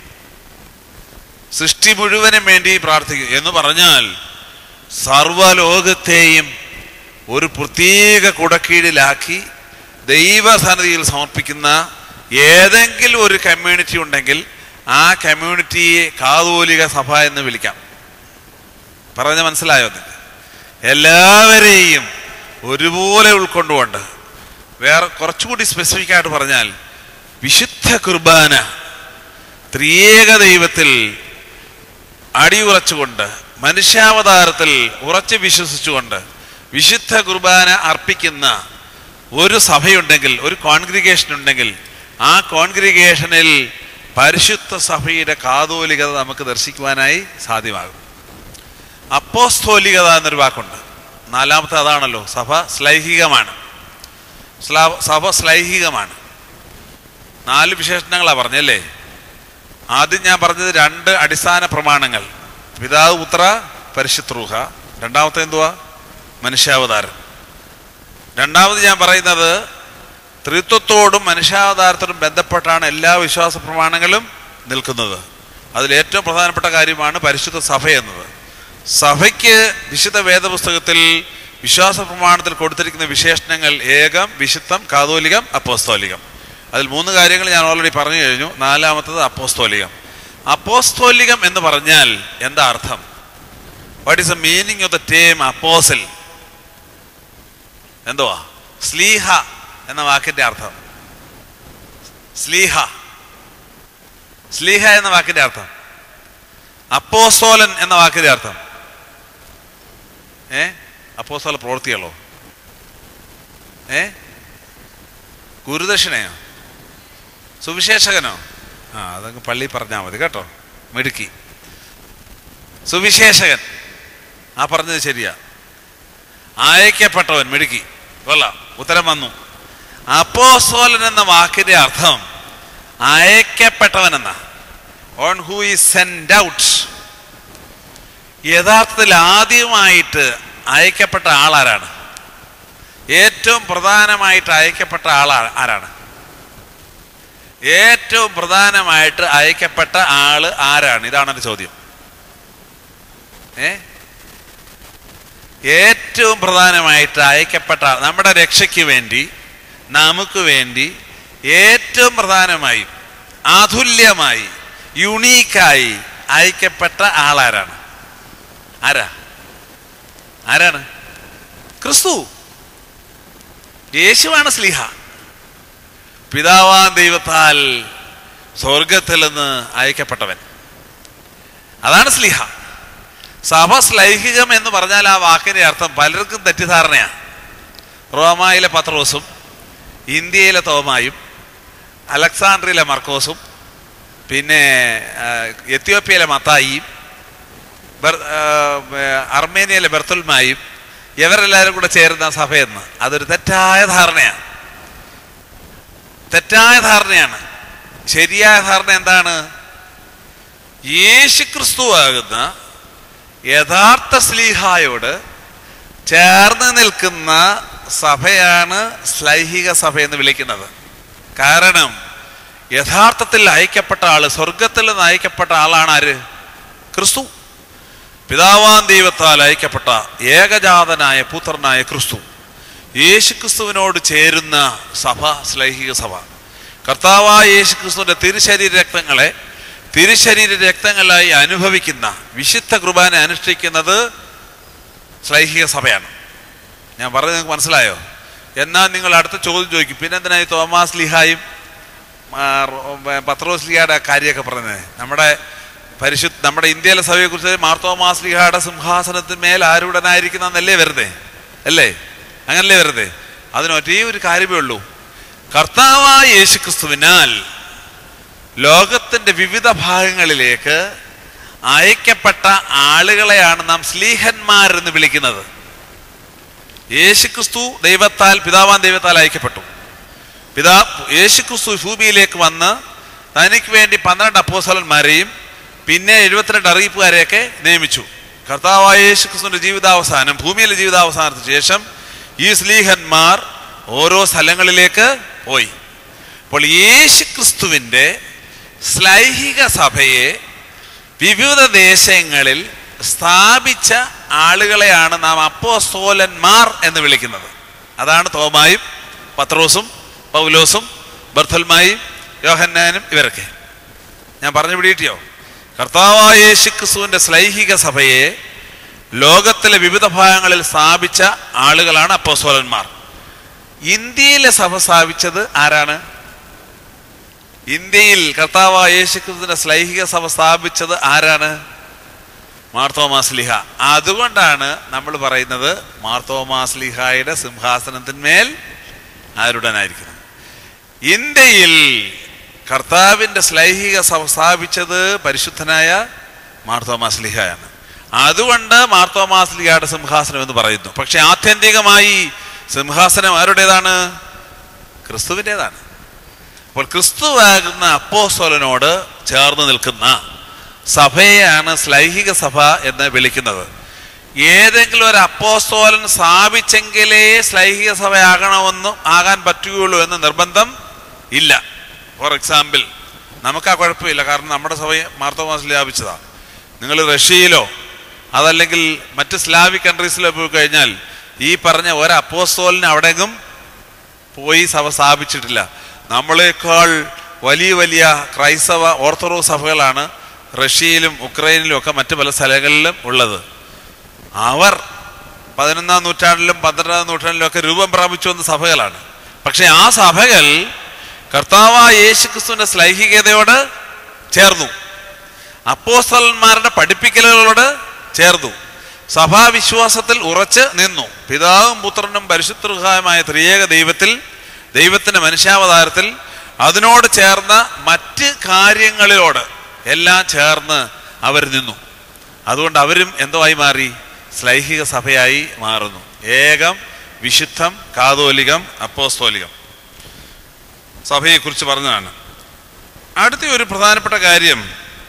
സൃഷ്ടി മുഴുവനും വേണ്ടി പ്രാർത്ഥിക്കും എന്ന് പറഞ്ഞാൽ സർവലോകത്തെയും ഒരു പ്രത്യേക കുടക്കീഴിലാക്കി ദൈവസന്നിധിയിൽ സമർപ്പിക്കുന്ന ഏതെങ്കിലും ഒരു കമ്മ്യൂണിറ്റി ഉണ്ടെങ്കിൽ ആ കമ്മ്യൂണിറ്റിയെ കാതോലിക സഭ എന്ന് വിളിക്കാം പറഞ്ഞ മനസ്സിലായോ നിങ്ങൾക്ക് എല്ലാവരെയും ഒരുപോലെ ഉൾക്കൊണ്ടുകൊണ്ട് വേറെ കുറച്ചുകൂടി സ്പെസിഫിക് ആയിട്ട് പറഞ്ഞാൽ വിശുദ്ധ കുർബാന ത്രിയേക ദൈവത്തിൽ അടിയുറച്ചുകൊണ്ട് മനുഷ്യാവതാരത്തിൽ ഉറച്ചു വിശ്വസിച്ചുകൊണ്ട് വിശുദ്ധ കുർബാന അർപ്പിക്കുന്ന ഒരു സഭയുണ്ടെങ്കിൽ ഒരു കോൺഗ്രിഗേഷൻ ഉണ്ടെങ്കിൽ ആ കോൺഗ്രിഗേഷനിൽ പരിശുദ്ധ സഭയുടെ കാതോലികത നമുക്ക് ദർശിക്കുവാനായി സാധ്യമാകും അപ്പോസ്തോലികത എന്നൊരു വാക്കുണ്ട് നാലാമത്തെ അതാണല്ലോ സഭ ശ്ലൈഹികമാണ് സ്ലാ- സഭ ശ്ലൈഹികമാണ് നാല് വിശേഷണങ്ങളാണ് പറഞ്ഞല്ലേ ആദ്യം ഞാൻ പറഞ്ഞത് രണ്ട് അടിസ്ഥാന പ്രമാണങ്ങൾ പിതാവ് പുത്ര പരിശുദ്രൂഹ രണ്ടാമത്തെ എന്തുവാ മനുഷ്യാവതാരം രണ്ടാമത് ഞാൻ പറയുന്നത് ത്രിത്വത്തോടും മനുഷ്യാവതാരത്തോടും ബന്ധപ്പെട്ടാണ് എല്ലാ വിശ്വാസ പ്രമാണങ്ങളും നിൽക്കുന്നത് അതിൽ ഏറ്റവും പ്രധാനപ്പെട്ട കാര്യമാണ് പരിശുദ്ധ സഭ എന്നത് സഭയ്ക്ക് വിശുദ്ധ വേദപുസ്തകത്തിൽ വിശ്വാസ പ്രമാണത്തിൽ കൊടുത്തിരിക്കുന്ന വിശേഷണങ്ങൾ ഏകം വിശുദ്ധം കാതോലികം അപ്പോസ്തോലികം അതിൽ മൂന്ന് കാര്യങ്ങൾ ഞാൻ ഓൾറെഡി പറഞ്ഞു കഴിഞ്ഞു നാലാമത്തത് അപ്പോസ്തോലികം അപ്പോസ്തോലികം എന്ന് പറഞ്ഞാൽ എന്താ അർത്ഥം what is the meaning of the term apostle എന്തുവാ സ്ലീഹ എന്ന വാക്കിന്റെ അർത്ഥം സ്ലീഹ സ്ലീഹ എന്ന വാക്കിന്റെ അർത്ഥം അപ്പോസ്തോലൻ എന്ന വാക്കിന്റെ അർത്ഥം ഏ അപ്പോസ്തോല പ്രവൃത്തികളോ ഏ ഗുരുദക്ഷിണയോ സുവിശേഷകനോ ആ അതങ്ങ് പള്ളി പറഞ്ഞാൽ മതി കേട്ടോ മിടുക്കി സുവിശേഷകൻ ആ പറഞ്ഞത് ശരിയാ അയക്കപ്പെട്ടവൻ മിടുക്കി കൊള്ളാം ഉത്തരം വന്നു അപ്പോസ്തോലൻ എന്ന വാക്കിന്റെ അർത്ഥം അയക്കപ്പെട്ടവൻ എന്ന one who is send out യഥാർത്ഥത്തിൽ ആദ്യമായിട്ട് അയക്കപ്പെട്ട ആളാരാണ് ഏറ്റവും പ്രധാനമായിട്ട് അയക്കപ്പെട്ട ആൾ ആ- ആരാണ് ഏറ്റവും പ്രധാനമായിട്ട് അയക്കപ്പെട്ട ആള് ആരാണ് ഇതാണ് എന്റെ ചോദ്യം ഏ ഏറ്റവും പ്രധാനമായിട്ട് അയക്കപ്പെട്ട ആൾ- നമ്മുടെ രക്ഷയ്ക്ക് വേണ്ടി നമുക്ക് വേണ്ടി ഏറ്റവും പ്രധാനമായി അതുല്യമായി യുണീക്കായി അയക്കപ്പെട്ട ആളാരാണ് ആരാ ആരാണ് ക്രിസ്തു യേശുവാണ് സ്ലിഹ പിതാവാൻ ദൈവത്താൽ സ്വർഗത്തിൽ നിന്ന് അയക്കപ്പെട്ടവൻ അതാണ് സ്ലിഹ സഭ ശ്ലൈഹികം എന്ന് പറഞ്ഞാൽ ആ വാക്കിന്റെ അർത്ഥം പലർക്കും തെറ്റിദ്ധാരണയാണ് റോമായിലെ പത്രോസും ഇന്ത്യയിലെ തോമായും അലക്സാണ്ട്രിയിലെ മർക്കോസും പിന്നെ ആ, എത്യോപ്യയിലെ മത്തായിയും ബെർ- ആ, ഏർ, അർമേനിയയിലെ ബെർത്തുൽമായും ഇവരെല്ലാവരും കൂടെ ചേരുന്ന സഭയെന്ന് അതൊരു തെറ്റായ ധാരണയാണ് തെറ്റായ ധാരണയാണ് ശരിയായ ധാരണ എന്താണ് യേശു ക്രിസ്തു ആകുന്ന യഥാർത്ഥ സ്ലീഹായോട് ചേർന്ന് നിൽക്കുന്ന സഭയാണ് ശ്ലൈഹിക സഭ എന്ന് വിളിക്കുന്നത് കാരണം യഥാർത്ഥത്തിൽ അയക്കപ്പെട്ട ആള് സ്വർഗത്തിൽ നിന്ന് അയക്കപ്പെട്ട ആളാണ് ആര് ക്രിസ്തു പിതാവാൻ ദൈവത്താൽ അയക്കപ്പെട്ട ഏകജാതനായ പുത്രനായ ക്രിസ്തു യേശു ക്രിസ്തുവിനോട് ചേരുന്ന സഭ ശ്ലൈഹിക സഭ കർത്താവായ യേശു ക്രിസ്തുവിന്റെ തിരുശരീര രക്തങ്ങളെ തിരുശരീര രക്തങ്ങളായി അനുഭവിക്കുന്ന വിശുദ്ധ കുർബാന അനുഷ്ഠിക്കുന്നത് ശ്ലൈഹിക സഭയാണ് ഞാൻ പറഞ്ഞത് നിങ്ങൾക്ക് മനസ്സിലായോ എന്നാൽ നിങ്ങൾ അടുത്ത ചോദ്യം ചോദിക്കും പിന്നെന്തിനായി തോമാസ് ലിഹായും ആ, റോ- പത്രോസ് ലിഹായുടെ കാര്യമൊക്കെ പറഞ്ഞത് നമ്മുടെ പരിശുദ്ധ നമ്മുടെ ഇന്ത്യയിലെ സഭയെക്കുറിച്ച് മാർത്തോമാസ് ലിഹായുടെ സിംഹാസനത്തിന്മേൽ ആരൂഢനായിരിക്കുന്നല്ലേ വെറുതെ അല്ലേ അങ്ങനല്ലേ വെറുതെ അതിനൊറ്റേ ഒരു കാര്യമേ ഉള്ളൂ കർത്താവായ യേശുക്രിസ്തുവിനാൽ ലോകത്തിന്റെ വിവിധ ഭാഗങ്ങളിലേക്ക് അയക്കപ്പെട്ട ആളുകളെയാണ് നാം സ്ലീഹന്മാരെന്ന് വിളിക്കുന്നത് യേശുക്രിസ്തു ദൈവത്താൽ പിതാവാൻ ദൈവത്താൽ അയക്കപ്പെട്ടു പിതാ യേശുക്രിസ്തു ഭൂമിയിലേക്ക് വന്ന് തനിക്ക് വേണ്ടി പന്ത്രണ്ട് അപ്പോസലന്മാരെയും പിന്നെ എഴുപത്തിരണ്ട് അറിയിപ്പുകാരെയൊക്കെ നിയമിച്ചു കർത്താവായ യേശുക്രിസ്തുവിന്റെ ജീവിതാവസാനം ഭൂമിയിലെ ജീവിതാവസാനത്തിന് ശേഷം ഈ സ്ലീഹന്മാർ ഓരോ സ്ഥലങ്ങളിലേക്ക് പോയി അപ്പോൾ യേശുക്രിസ്തുവിന്റെ ശ്ലൈഹിക സഭയെ വിവിധ ദേശങ്ങളിൽ സ്ഥാപിച്ച ആളുകളെയാണ് നാം അപ്പോസ്തോലന്മാർ എന്ന് വിളിക്കുന്നത് അതാണ് തോമായും പത്രോസും പൗലോസും ബർത്തൽമായും യോഹന്നാനും ഇവരൊക്കെ ഞാൻ പറഞ്ഞു പിടിയിട്ടിയോ കർത്താവായ യേശുക്രിസ്തുവിന്റെ ശ്ലൈഹിക സഭയെ ലോകത്തിലെ വിവിധ ഭാഗങ്ങളിൽ സ്ഥാപിച്ച ആളുകളാണ് അപ്പോസ്തോലന്മാർ ഇന്ത്യയിലെ സഭ സ്ഥാപിച്ചത് ആരാണ് ഇന്ത്യയിൽ കർത്താവായ യേശുക്രിസ്തുവിന്റെ ശ്ലൈഹിക സഭ സ്ഥാപിച്ചത് ആരാണ് മാർത്തോമാസ്ലിഹ അതുകൊണ്ടാണ് നമ്മൾ പറയുന്നത് മാർത്തോമാസ്ലിഹായുടെ സിംഹാസനത്തിന്മേൽ ആരുടനായിരിക്കുന്നത് ഇന്ത്യയിൽ കർത്താവിന്റെ ശ്ലൈഹിക സഭ സ്ഥാപിച്ചത് പരിശുദ്ധനായ മാർത്തോമാസ്ലിഹയാണ് അതുകൊണ്ട് മാർത്തോമാസ്ലിഹയുടെ സിംഹാസനം എന്ന് പറയുന്നു പക്ഷെ ആത്യന്തികമായി സിംഹാസനം ആരുടേതാണ് ക്രിസ്തുവിൻ്റെതാണ് അപ്പോൾ ക്രിസ്തുവാകുന്ന അപ്പോസ്തലനോട് ചേർന്ന് നിൽക്കുന്ന സഭയെയാണ് ശ്ലൈഹിക സഭ എന്ന് വിളിക്കുന്നത് ഏതെങ്കിലും ഒരു അപ്പോസ്തോലൻ സ്ഥാപിച്ചെങ്കിലേ ശ്ലൈഹിക സഭയാകണമെന്നും ആകാൻ പറ്റുകയുള്ളൂ എന്ന് നിർബന്ധം ഇല്ല ഫോർ എക്സാമ്പിൾ നമുക്ക് ആ കുഴപ്പമില്ല കാരണം നമ്മുടെ സഭ മാർത്തോമാസ് സ്ഥാപിച്ചതാണ് നിങ്ങൾ റഷ്യയിലോ അതല്ലെങ്കിൽ മറ്റ് സ്ലാവിക് കൺട്രീസിലോ പോയി കഴിഞ്ഞാൽ ഈ പറഞ്ഞ ഒരു അപ്പോസ്തോലിന് അവിടെയെങ്കിലും പോയി സഭ സ്ഥാപിച്ചിട്ടില്ല നമ്മളെക്കാൾ വലിയ വലിയ ക്രൈസ്തവ ഓർത്തഡോക്സ് സഭകളാണ് റഷ്യയിലും ഉക്രൈനിലും ഒക്കെ മറ്റു പല സ്ഥലങ്ങളിലും ഉള്ളത് അവർ പതിനൊന്നാം നൂറ്റാണ്ടിലും പന്ത്രണ്ടാം നൂറ്റാണ്ടിലും ഒക്കെ രൂപം പ്രാപിച്ചു വന്ന സഭകളാണ് പക്ഷെ ആ സഭകൾ കർത്താവായ യേശുക്രിസ്തുവിന്റെ ശ്ലൈഹികതയോട് ചേർന്നു അപ്പോസ്തലന്മാരുടെ പഠിപ്പിക്കലുകളോട് ചേർന്നു സഭാവിശ്വാസത്തിൽ ഉറച്ച് നിന്നു പിതാവും പുത്രനും പരിശുദ്ധമായ ത്രിയേക ദൈവത്തിൽ ദൈവത്തിന്റെ മനുഷ്യാവതാരത്തിൽ അതിനോട് ചേർന്ന മറ്റ് കാര്യങ്ങളിലോട് എല്ലാം ചേർന്ന് അവർ നിന്നു അതുകൊണ്ട് അവരും എന്തോ ആയി മാറി ശ്ലൈഹിക സഭയായി മാറുന്നു ഏകം വിശുദ്ധം കാതോലികം അപ്പോസ്തോലികം സഭയെക്കുറിച്ച് പറഞ്ഞതാണ് അടുത്ത ഒരു പ്രധാനപ്പെട്ട കാര്യം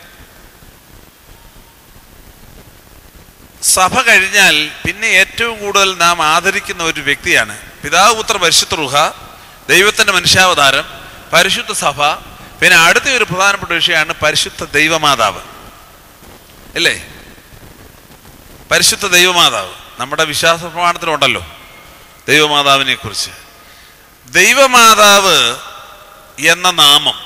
സഭ കഴിഞ്ഞാൽ പിന്നെ ഏറ്റവും കൂടുതൽ നാം ആദരിക്കുന്ന ഒരു വ്യക്തിയാണ് പിതാവ് പുത്ര പരിശുദ്ധ റുഹ ദൈവത്തിന്റെ മനുഷ്യാവതാരം പരിശുദ്ധ സഭ പിന്നെ അടുത്ത ഒരു പ്രധാനപ്പെട്ട വിഷയമാണ് പരിശുദ്ധ ദൈവമാതാവ് അല്ലേ പരിശുദ്ധ ദൈവമാതാവ് നമ്മുടെ വിശ്വാസ പ്രമാണത്തിലുണ്ടല്ലോ ദൈവമാതാവിനെ കുറിച്ച് ദൈവമാതാവ് എന്ന നാമം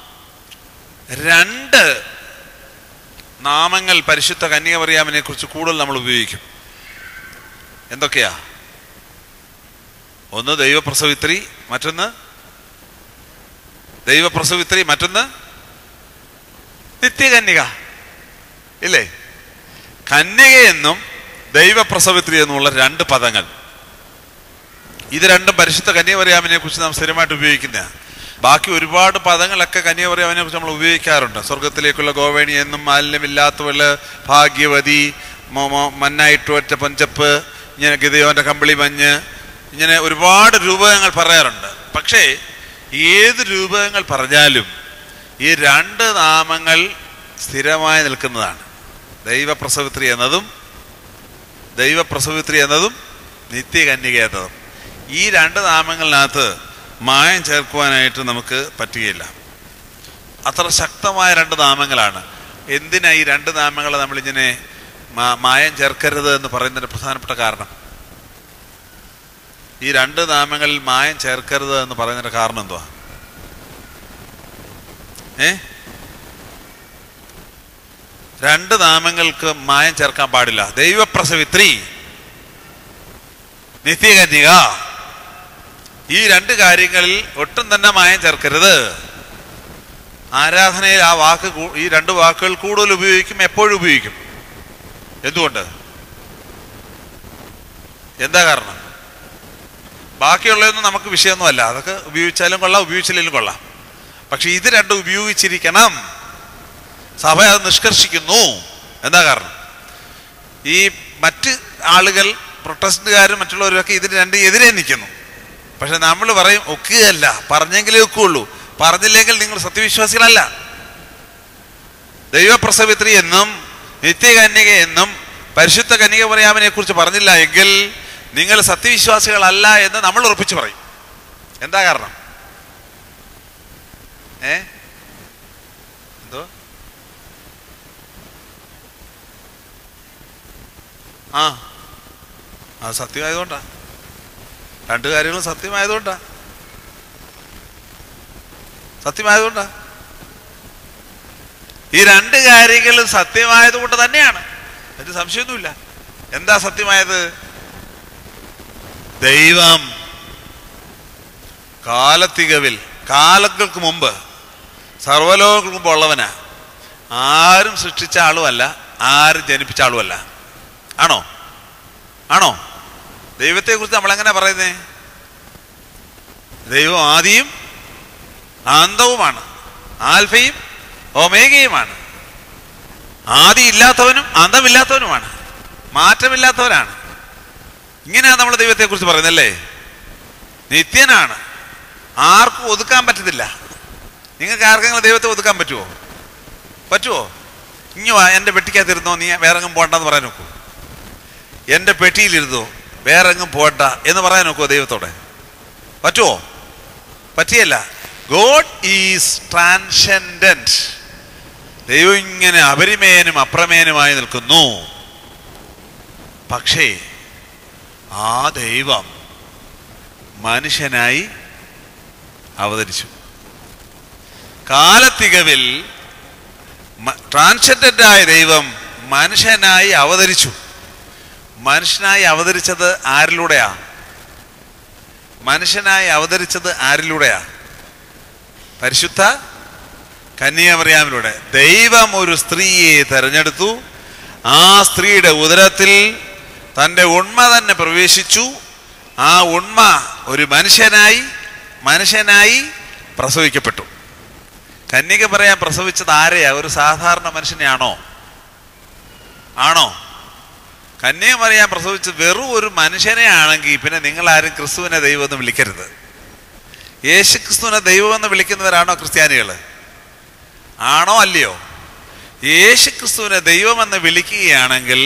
രണ്ട് നാമങ്ങൾ പരിശുദ്ധ കന്യകമറിയാമിനെ കുറിച്ച് കൂടുതൽ നമ്മൾ ഉപയോഗിക്കും എന്തൊക്കെയാ ഒന്ന് ദൈവപ്രസവിത്രി മറ്റൊന്ന് ദൈവപ്രസവിത്രി മറ്റൊന്ന് നിത്യകന്യക ഇല്ലേ കന്യകയെന്നും ദൈവപ്രസവിത്രി എന്നുമുള്ള രണ്ട് പദങ്ങൾ ഇത് രണ്ടും പരിശുദ്ധ കന്യാപര്യാമിനെ കുറിച്ച് നാം സ്ഥിരമായിട്ട് ഉപയോഗിക്കുന്ന ബാക്കി ഒരുപാട് പദങ്ങളൊക്കെ കന്യാപര്യാമിനെ കുറിച്ച് നമ്മൾ ഉപയോഗിക്കാറുണ്ട് സ്വർഗത്തിലേക്കുള്ള ഗോവേണി എന്നും മാലിന്യമില്ലാത്തവള് ഭാഗ്യവതി മൊ- മൊ- മന്നായിട്ടുവറ്റ പൊഞ്ചപ്പ് ഇങ്ങനെ ഗിതയോന്റെ കമ്പിളി മഞ്ഞ് ഇങ്ങനെ ഒരുപാട് രൂപകങ്ങൾ പറയാറുണ്ട് പക്ഷേ ഏത് രൂപകങ്ങൾ പറഞ്ഞാലും ഈ രണ്ട് നാമങ്ങൾ സ്ഥിരമായി നിൽക്കുന്നതാണ് ദൈവപ്രസവിത്രി എന്നതും ദൈവപ്രസവിത്രി എന്നതും നിത്യകന്യക എന്നതും ഈ രണ്ട് നാമങ്ങളിനകത്ത് മായം ചേർക്കുവാനായിട്ട് നമുക്ക് പറ്റുകയില്ല അത്ര ശക്തമായ രണ്ട് നാമങ്ങളാണ് എന്തിനാ ഈ രണ്ട് നാമങ്ങളെ നമ്മളിങ്ങനെ മാ- മായം ചേർക്കരുത് എന്ന് പറയുന്നതിന്റെ പ്രധാനപ്പെട്ട കാരണം ഈ രണ്ട് നാമങ്ങളിൽ മായം ചേർക്കരുത് എന്ന് പറയുന്നതിന്റെ കാരണം എന്തുവാ ഏ രണ്ട് നാമങ്ങൾക്ക് മായം ചേർക്കാൻ പാടില്ല ദൈവപ്രസവിത്രി നിത്യകന്യക ഈ രണ്ട് കാര്യങ്ങളിൽ ഒട്ടും തന്നെ മായം ചേർക്കരുത് ആരാധനയിൽ ആ വാക്ക് കൂ- ഈ രണ്ട് വാക്കുകൾ കൂടുതൽ ഉപയോഗിക്കും എപ്പോഴും ഉപയോഗിക്കും എന്തുകൊണ്ട് എന്താ കാരണം ബാക്കിയുള്ളതൊന്നും നമുക്ക് വിഷയമൊന്നുമല്ല അതൊക്കെ ഉപയോഗിച്ചാലും കൊള്ളാം ഉപയോഗിച്ചില്ലെങ്കിലും കൊള്ളാം പക്ഷെ ഇത് രണ്ടും ഉപയോഗിച്ചിരിക്കണം സഭ അത് നിഷ്കർഷിക്കുന്നു എന്താ കാരണം ഈ മറ്റ് ആളുകൾ പ്രൊട്ടസ്റ്റന്റുകാരും മറ്റുള്ളവരൊക്കെ ഇതിന് രണ്ട് എതിരെ നിൽക്കുന്നു പക്ഷെ നമ്മൾ പറയും ഒക്കുകയല്ല പറഞ്ഞെങ്കിലേ ഒക്കുകയുള്ളൂ പറഞ്ഞില്ലെങ്കിൽ നിങ്ങൾ സത്യവിശ്വാസികളല്ല ദൈവപ്രസവിത്രി എന്നും നിത്യകന്യക എന്നും പരിശുദ്ധ കന്യക പറയാമനെ കുറിച്ച് പറഞ്ഞില്ല എങ്കിൽ നിങ്ങൾ സത്യവിശ്വാസികളല്ല എന്ന് നമ്മൾ ഉറപ്പിച്ചു പറയും എന്താ കാരണം ഏ എന്തോ ആ അത് സത്യമായതുകൊണ്ടാ രണ്ട് കാര്യങ്ങളും സത്യമായതുകൊണ്ടാ സത്യമായതുകൊണ്ടാ ഈ രണ്ട് കാര്യങ്ങളും സത്യമായതുകൊണ്ട് തന്നെയാണ് അതിന് സംശയമൊന്നുമില്ല എന്താ സത്യമായത് ദൈവം കാലത്തികവിൽ കാലങ്ങൾക്ക് മുമ്പ് സർവലോകങ്ങൾക്ക് മുമ്പ് ഉള്ളവനാ ആരും സൃഷ്ടിച്ച ആളുമല്ല ആരും ജനിപ്പിച്ച ആളുമല്ല ആണോ ആണോ ദൈവത്തെ കുറിച്ച് നമ്മൾ എങ്ങനെ പറയുന്നേ ദൈവം ആദിയും അന്തവുമാണ് ആൽഫയും ഒമേഗയുമാണ് ആദി ഇല്ലാത്തവനും അന്തമില്ലാത്തവനുമാണ് മാറ്റമില്ലാത്തവനാണ് ഇങ്ങനെയാണ് നമ്മൾ ദൈവത്തെ കുറിച്ച് പറയുന്നല്ലേ നിത്യനാണ് ആർക്കും ഒതുക്കാൻ പറ്റത്തില്ല നിങ്ങൾക്ക് ആർക്കെങ്കിലും ദൈവത്തെ ഒതുക്കാൻ പറ്റുമോ പറ്റുമോ ഇങ്ങ് വാ എൻ്റെ പെട്ടിക്കകത്തിരുന്നോ നീ വേറെ എങ്ങും പോകണ്ടെന്ന് പറയാൻ നോക്കൂ എൻ്റെ പെട്ടിയിലിരുന്നോ വേറെ എങ്ങും പോകണ്ട എന്ന് പറയാൻ നോക്കുമോ ദൈവത്തോടെ പറ്റുമോ പറ്റിയല്ല ഗോഡ് ഈസ് ട്രാൻസെൻഡന്റ് ദൈവം ഇങ്ങനെ അപരിമേനും അപ്രമേനുമായി നിൽക്കുന്നു പക്ഷേ ആ ദൈവം മനുഷ്യനായി അവതരിച്ചു കാലത്തികവിൽ ട്രാൻസെൻഡന്റ് ആയ ദൈവം മനുഷ്യനായി അവതരിച്ചു മനുഷ്യനായി അവതരിച്ചത് ആരിലൂടെയാ മനുഷ്യനായി അവതരിച്ചത് ആരിലൂടെയാ പരിശുദ്ധ കന്യാമറിയാമിലൂടെ ദൈവം ഒരു സ്ത്രീയെ തെരഞ്ഞെടുത്തു ആ സ്ത്രീയുടെ ഉദരത്തിൽ തൻ്റെ ഉണ്മ തന്നെ പ്രവേശിച്ചു ആ ഉണ്മ ഒരു മനുഷ്യനായി മനുഷ്യനായി പ്രസവിക്കപ്പെട്ടു കന്യക പറയാൻ പ്രസവിച്ചത് ആരെയാ ഒരു സാധാരണ മനുഷ്യനെയാണോ ആണോ കന്യക പറയാൻ പ്രസവിച്ചത് വെറും ഒരു മനുഷ്യനെ ആണെങ്കിൽ പിന്നെ നിങ്ങൾ ആരും ക്രിസ്തുവിനെ ദൈവം എന്ന് വിളിക്കരുത് യേശു ക്രിസ്തുവിനെ ദൈവം എന്ന് വിളിക്കുന്നവരാണോ ക്രിസ്ത്യാനികൾ ആണോ അല്ലയോ യേശു ക്രിസ്തുവിനെ ദൈവമെന്ന് വിളിക്കുകയാണെങ്കിൽ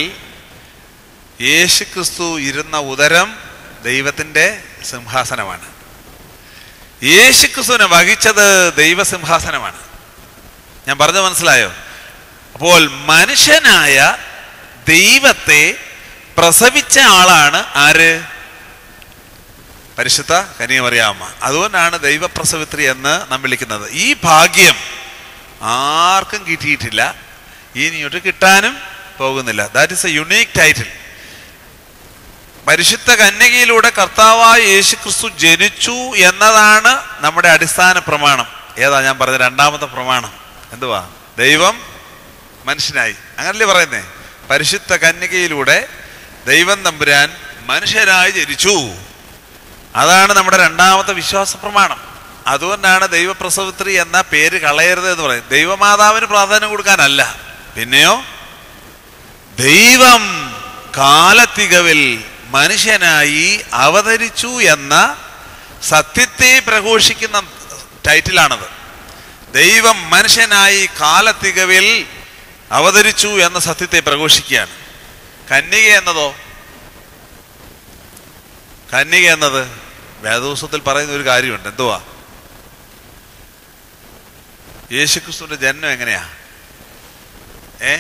യേശു ക്രിസ്തു ഇരുന്ന ഉദരം ദൈവത്തിൻ്റെ സിംഹാസനമാണ് യേശു ക്രിസ്തുവിനെ വഹിച്ചത് ദൈവസിംഹാസനമാണ് ഞാൻ പറഞ്ഞു മനസ്സിലായോ അപ്പോൾ മനുഷ്യനായ ദൈവത്തെ പ്രസവിച്ച ആളാണ് ആര് പരിശുദ്ധ കനിയമറിയാമ്മ അതുകൊണ്ടാണ് ദൈവപ്രസവിത്രി എന്ന് നാം വിളിക്കുന്നത് ഈ ഭാഗ്യം ആർക്കും കിട്ടിയിട്ടില്ല ഇനിയൊട്ട് കിട്ടാനും പോകുന്നില്ല that is a unique title പരിശുദ്ധ കന്യകയിലൂടെ കർത്താവായ യേശു ക്രിസ്തു ജനിച്ചു എന്നതാണ് നമ്മുടെ അടിസ്ഥാന പ്രമാണം ഏതാ ഞാൻ പറഞ്ഞ രണ്ടാമത്തെ പ്രമാണം എന്തുവാ ദൈവം മനുഷ്യനായി അങ്ങനല്ലേ പറയുന്നേ പരിശുദ്ധ കന്യകയിലൂടെ ദൈവം തമ്പുരാൻ മനുഷ്യരായി ജനിച്ചു അതാണ് നമ്മുടെ രണ്ടാമത്തെ വിശ്വാസ പ്രമാണം അതുകൊണ്ടാണ് ദൈവപ്രസവത്രി എന്ന പേര് കളയരുത് എന്ന് പറയും ദൈവമാതാവിന് പ്രാധാന്യം കൊടുക്കാനല്ല പിന്നെയോ ദൈവം കാലത്തികവിൽ മനുഷ്യനായി അവതരിച്ചു എന്ന സത്യത്തെ പ്രഘോഷിക്കുന്ന ടൈറ്റിലാണത് ദൈവം മനുഷ്യനായി കാലത്തികവിൽ അവതരിച്ചു എന്ന സത്യത്തെ പ്രഘോഷിക്കുകയാണ് കന്യക എന്നതോ കന്യക എന്നത് വേദോത്സവത്തിൽ പറയുന്ന ഒരു കാര്യമുണ്ട് എന്തുവാ യേശുക്രിസ്തുവിന്റെ ജന്മം എങ്ങനെയാ ഏ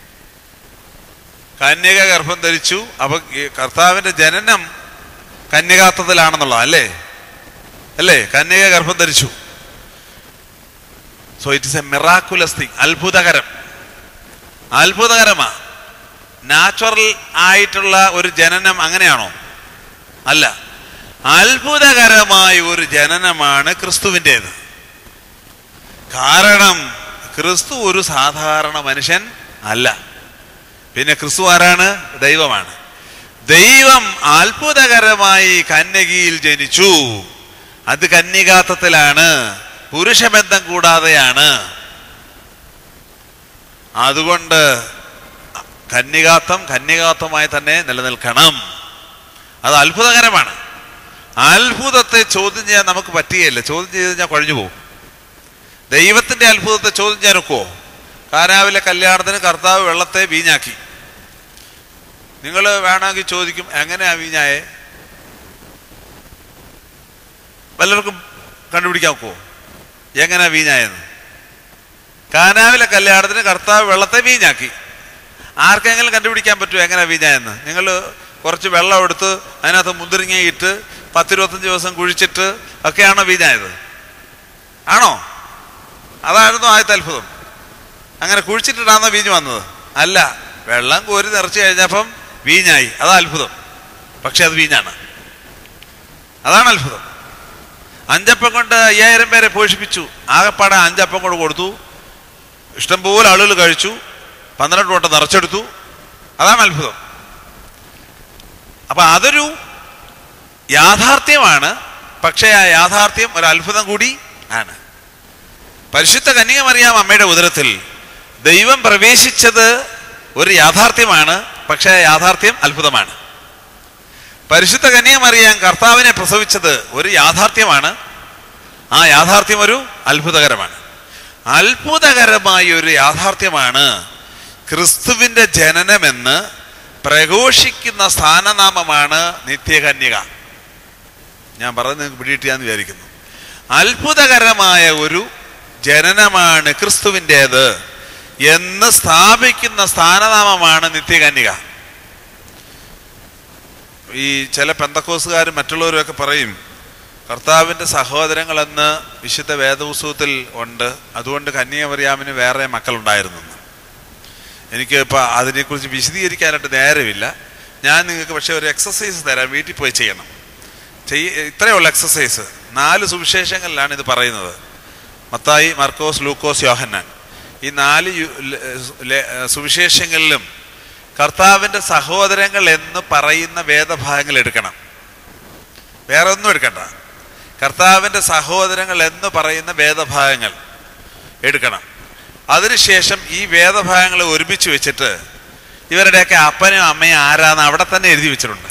കന്യക ഗർഭം ധരിച്ചു അപ്പൊ ഈ കർത്താവിന്റെ ജനനം കന്യകാത്വത്തിലാണെന്നുള്ള അല്ലേ അല്ലേ കന്യക ഗർഭം ധരിച്ചു so it is a miraculous thing അത്ഭുതകരം അത്ഭുതകരമാ നാച്ചുറൽ ആയിട്ടുള്ള ഒരു ജനനം അങ്ങനെയാണോ അല്ല അത്ഭുതകരമായ ഒരു ജനനമാണ് ക്രിസ്തുവിൻ്റെത് കാരണം ക്രിസ്തു ഒരു സാധാരണ മനുഷ്യൻ അല്ല പിന്നെ ക്രിസ്തു ആരാണ് ദൈവമാണ് ദൈവം അത്ഭുതകരമായി കന്യകയിൽ ജനിച്ചു അത് കന്യകാത്വത്തിലാണ് പുരുഷബന്ധം കൂടാതെയാണ് അതുകൊണ്ട് കന്യകാത്വം കന്യകാത്വമായി തന്നെ നിലനിൽക്കണം അത് അത്ഭുതകരമാണ് അത്ഭുതത്തെ ചോദ്യം ചെയ്യാൻ നമുക്ക് പറ്റുകയില്ല ചോദ്യം ചെയ്ത് കഴിഞ്ഞാൽ കുഴഞ്ഞു പോകും ദൈവത്തിന്റെ അത്ഭുതത്തെ ചോദ്യം ചെയ്യാൻ ഒക്കുവോ കാനാവിലെ കല്യാണത്തിന് കർത്താവ് വെള്ളത്തെ വീഞ്ഞാക്കി നിങ്ങൾ വേണമെങ്കിൽ ചോദിക്കും എങ്ങനെയാ വീഞ്ഞായേ വല്ലവർക്കും കണ്ടുപിടിക്കാൻ ഒക്കുവോ എങ്ങനെയാ വീഞ്ഞായെന്ന് കാനാവിലെ കല്യാണത്തിന് കർത്താവ് വെള്ളത്തെ വീഞ്ഞാക്കി ആർക്കെങ്കിലും കണ്ടുപിടിക്കാൻ പറ്റുമോ എങ്ങനെയാ വീഞ്ഞായെന്ന് നിങ്ങൾ കുറച്ച് വെള്ളം എടുത്ത് അതിനകത്ത് മുന്തിരിങ്ങയിട്ട് പത്തിരുപത്തഞ്ച് ദിവസം കുഴിച്ചിട്ട് ഒക്കെയാണോ വീഞ്ഞായത് ആണോ അതായിരുന്നു ആദ്യത്തെ അത്ഭുതം അങ്ങനെ കുഴിച്ചിട്ടിട്ടാണോ വീഞ്ഞ് വന്നത് അല്ല വെള്ളം കോരി നിറച്ച് കഴിഞ്ഞപ്പം വീഞ്ഞായി അതാ അത്ഭുതം പക്ഷെ അത് വീഞ്ഞാണ് അതാണ് അത്ഭുതം അഞ്ചപ്പം കൊണ്ട് അയ്യായിരം പേരെ പോഷിപ്പിച്ചു ആകെപ്പാടെ അഞ്ചപ്പം കൊണ്ട് കൊടുത്തു ഇഷ്ടംപോലെ ആളുകൾ കഴിച്ചു പന്ത്രണ്ട് വട്ടം നിറച്ചെടുത്തു അതാണ് അത്ഭുതം അപ്പൊ അതൊരു യാഥാർത്ഥ്യമാണ് പക്ഷേ ആ യാഥാർത്ഥ്യം ഒരു അത്ഭുതം കൂടി ആണ് പരിശുദ്ധ കന്യകമറിയാം അമ്മയുടെ ഉദരത്തിൽ ദൈവം പ്രവേശിച്ചത് ഒരു യാഥാർത്ഥ്യമാണ് പക്ഷേ ആ യാഥാർത്ഥ്യം അത്ഭുതമാണ് പരിശുദ്ധ കന്യകമറിയാൻ കർത്താവിനെ പ്രസവിച്ചത് ഒരു യാഥാർത്ഥ്യമാണ് ആ യാഥാർത്ഥ്യം ഒരു അത്ഭുതകരമാണ് അത്ഭുതകരമായ ഒരു യാഥാർത്ഥ്യമാണ് ക്രിസ്തുവിന്റെ ജനനമെന്ന് പ്രഘോഷിക്കുന്ന സ്ഥാനനാമമാണ് നിത്യകന്യക ഞാൻ പറയുന്നത് നിങ്ങൾക്ക് പിടിയിട്ടിയാന്ന് വിചാരിക്കുന്നു അത്ഭുതകരമായ ഒരു ജനനമാണ് ക്രിസ്തുവിൻ്റെത് എന്ന് സ്ഥാപിക്കുന്ന സ്ഥാനനാമമാണ് നിത്യകന്യക ഈ ചില പെന്തക്കോസുകാരും മറ്റുള്ളവരും ഒക്കെ പറയും കർത്താവിൻ്റെ സഹോദരങ്ങളെന്ന് വിശുദ്ധ വേദപുസ്തകത്തിൽ ഉണ്ട് അതുകൊണ്ട് കന്യാമറിയാമിന് വേറെ മക്കളുണ്ടായിരുന്നു എന്ന്. എനിക്ക് ഇപ്പം അതിനെക്കുറിച്ച് വിശദീകരിക്കാനായിട്ട് നേരമില്ല ഞാൻ നിങ്ങൾക്ക് പക്ഷേ ഒരു എക്സസൈസ് തരാം വീട്ടിൽ പോയി ചെയ്യണം ചെയ്യ ഇത്രയുള്ള എക്സസൈസ് നാല് സുവിശേഷങ്ങളിലാണ് ഇത് പറയുന്നത് മത്തായി മർക്കോസ് ലൂക്കോസ് യോഹന്നാൻ ഈ നാല് യു- ല- ലെ- സുവിശേഷങ്ങളിലും കർത്താവിൻ്റെ സഹോദരങ്ങൾ എന്ന് പറയുന്ന വേദഭാഗങ്ങൾ എടുക്കണം വേറെ ഒന്നും എടുക്കണ്ട കർത്താവിൻ്റെ സഹോദരങ്ങൾ എന്ന് പറയുന്ന വേദഭാഗങ്ങൾ എടുക്കണം അതിനുശേഷം ഈ വേദഭാഗങ്ങളെ ഒരുമിച്ച് വെച്ചിട്ട് ഇവരുടെയൊക്കെ അപ്പനും അമ്മയും ആരാന്ന് അവിടെ തന്നെ എഴുതി വെച്ചിട്ടുണ്ട്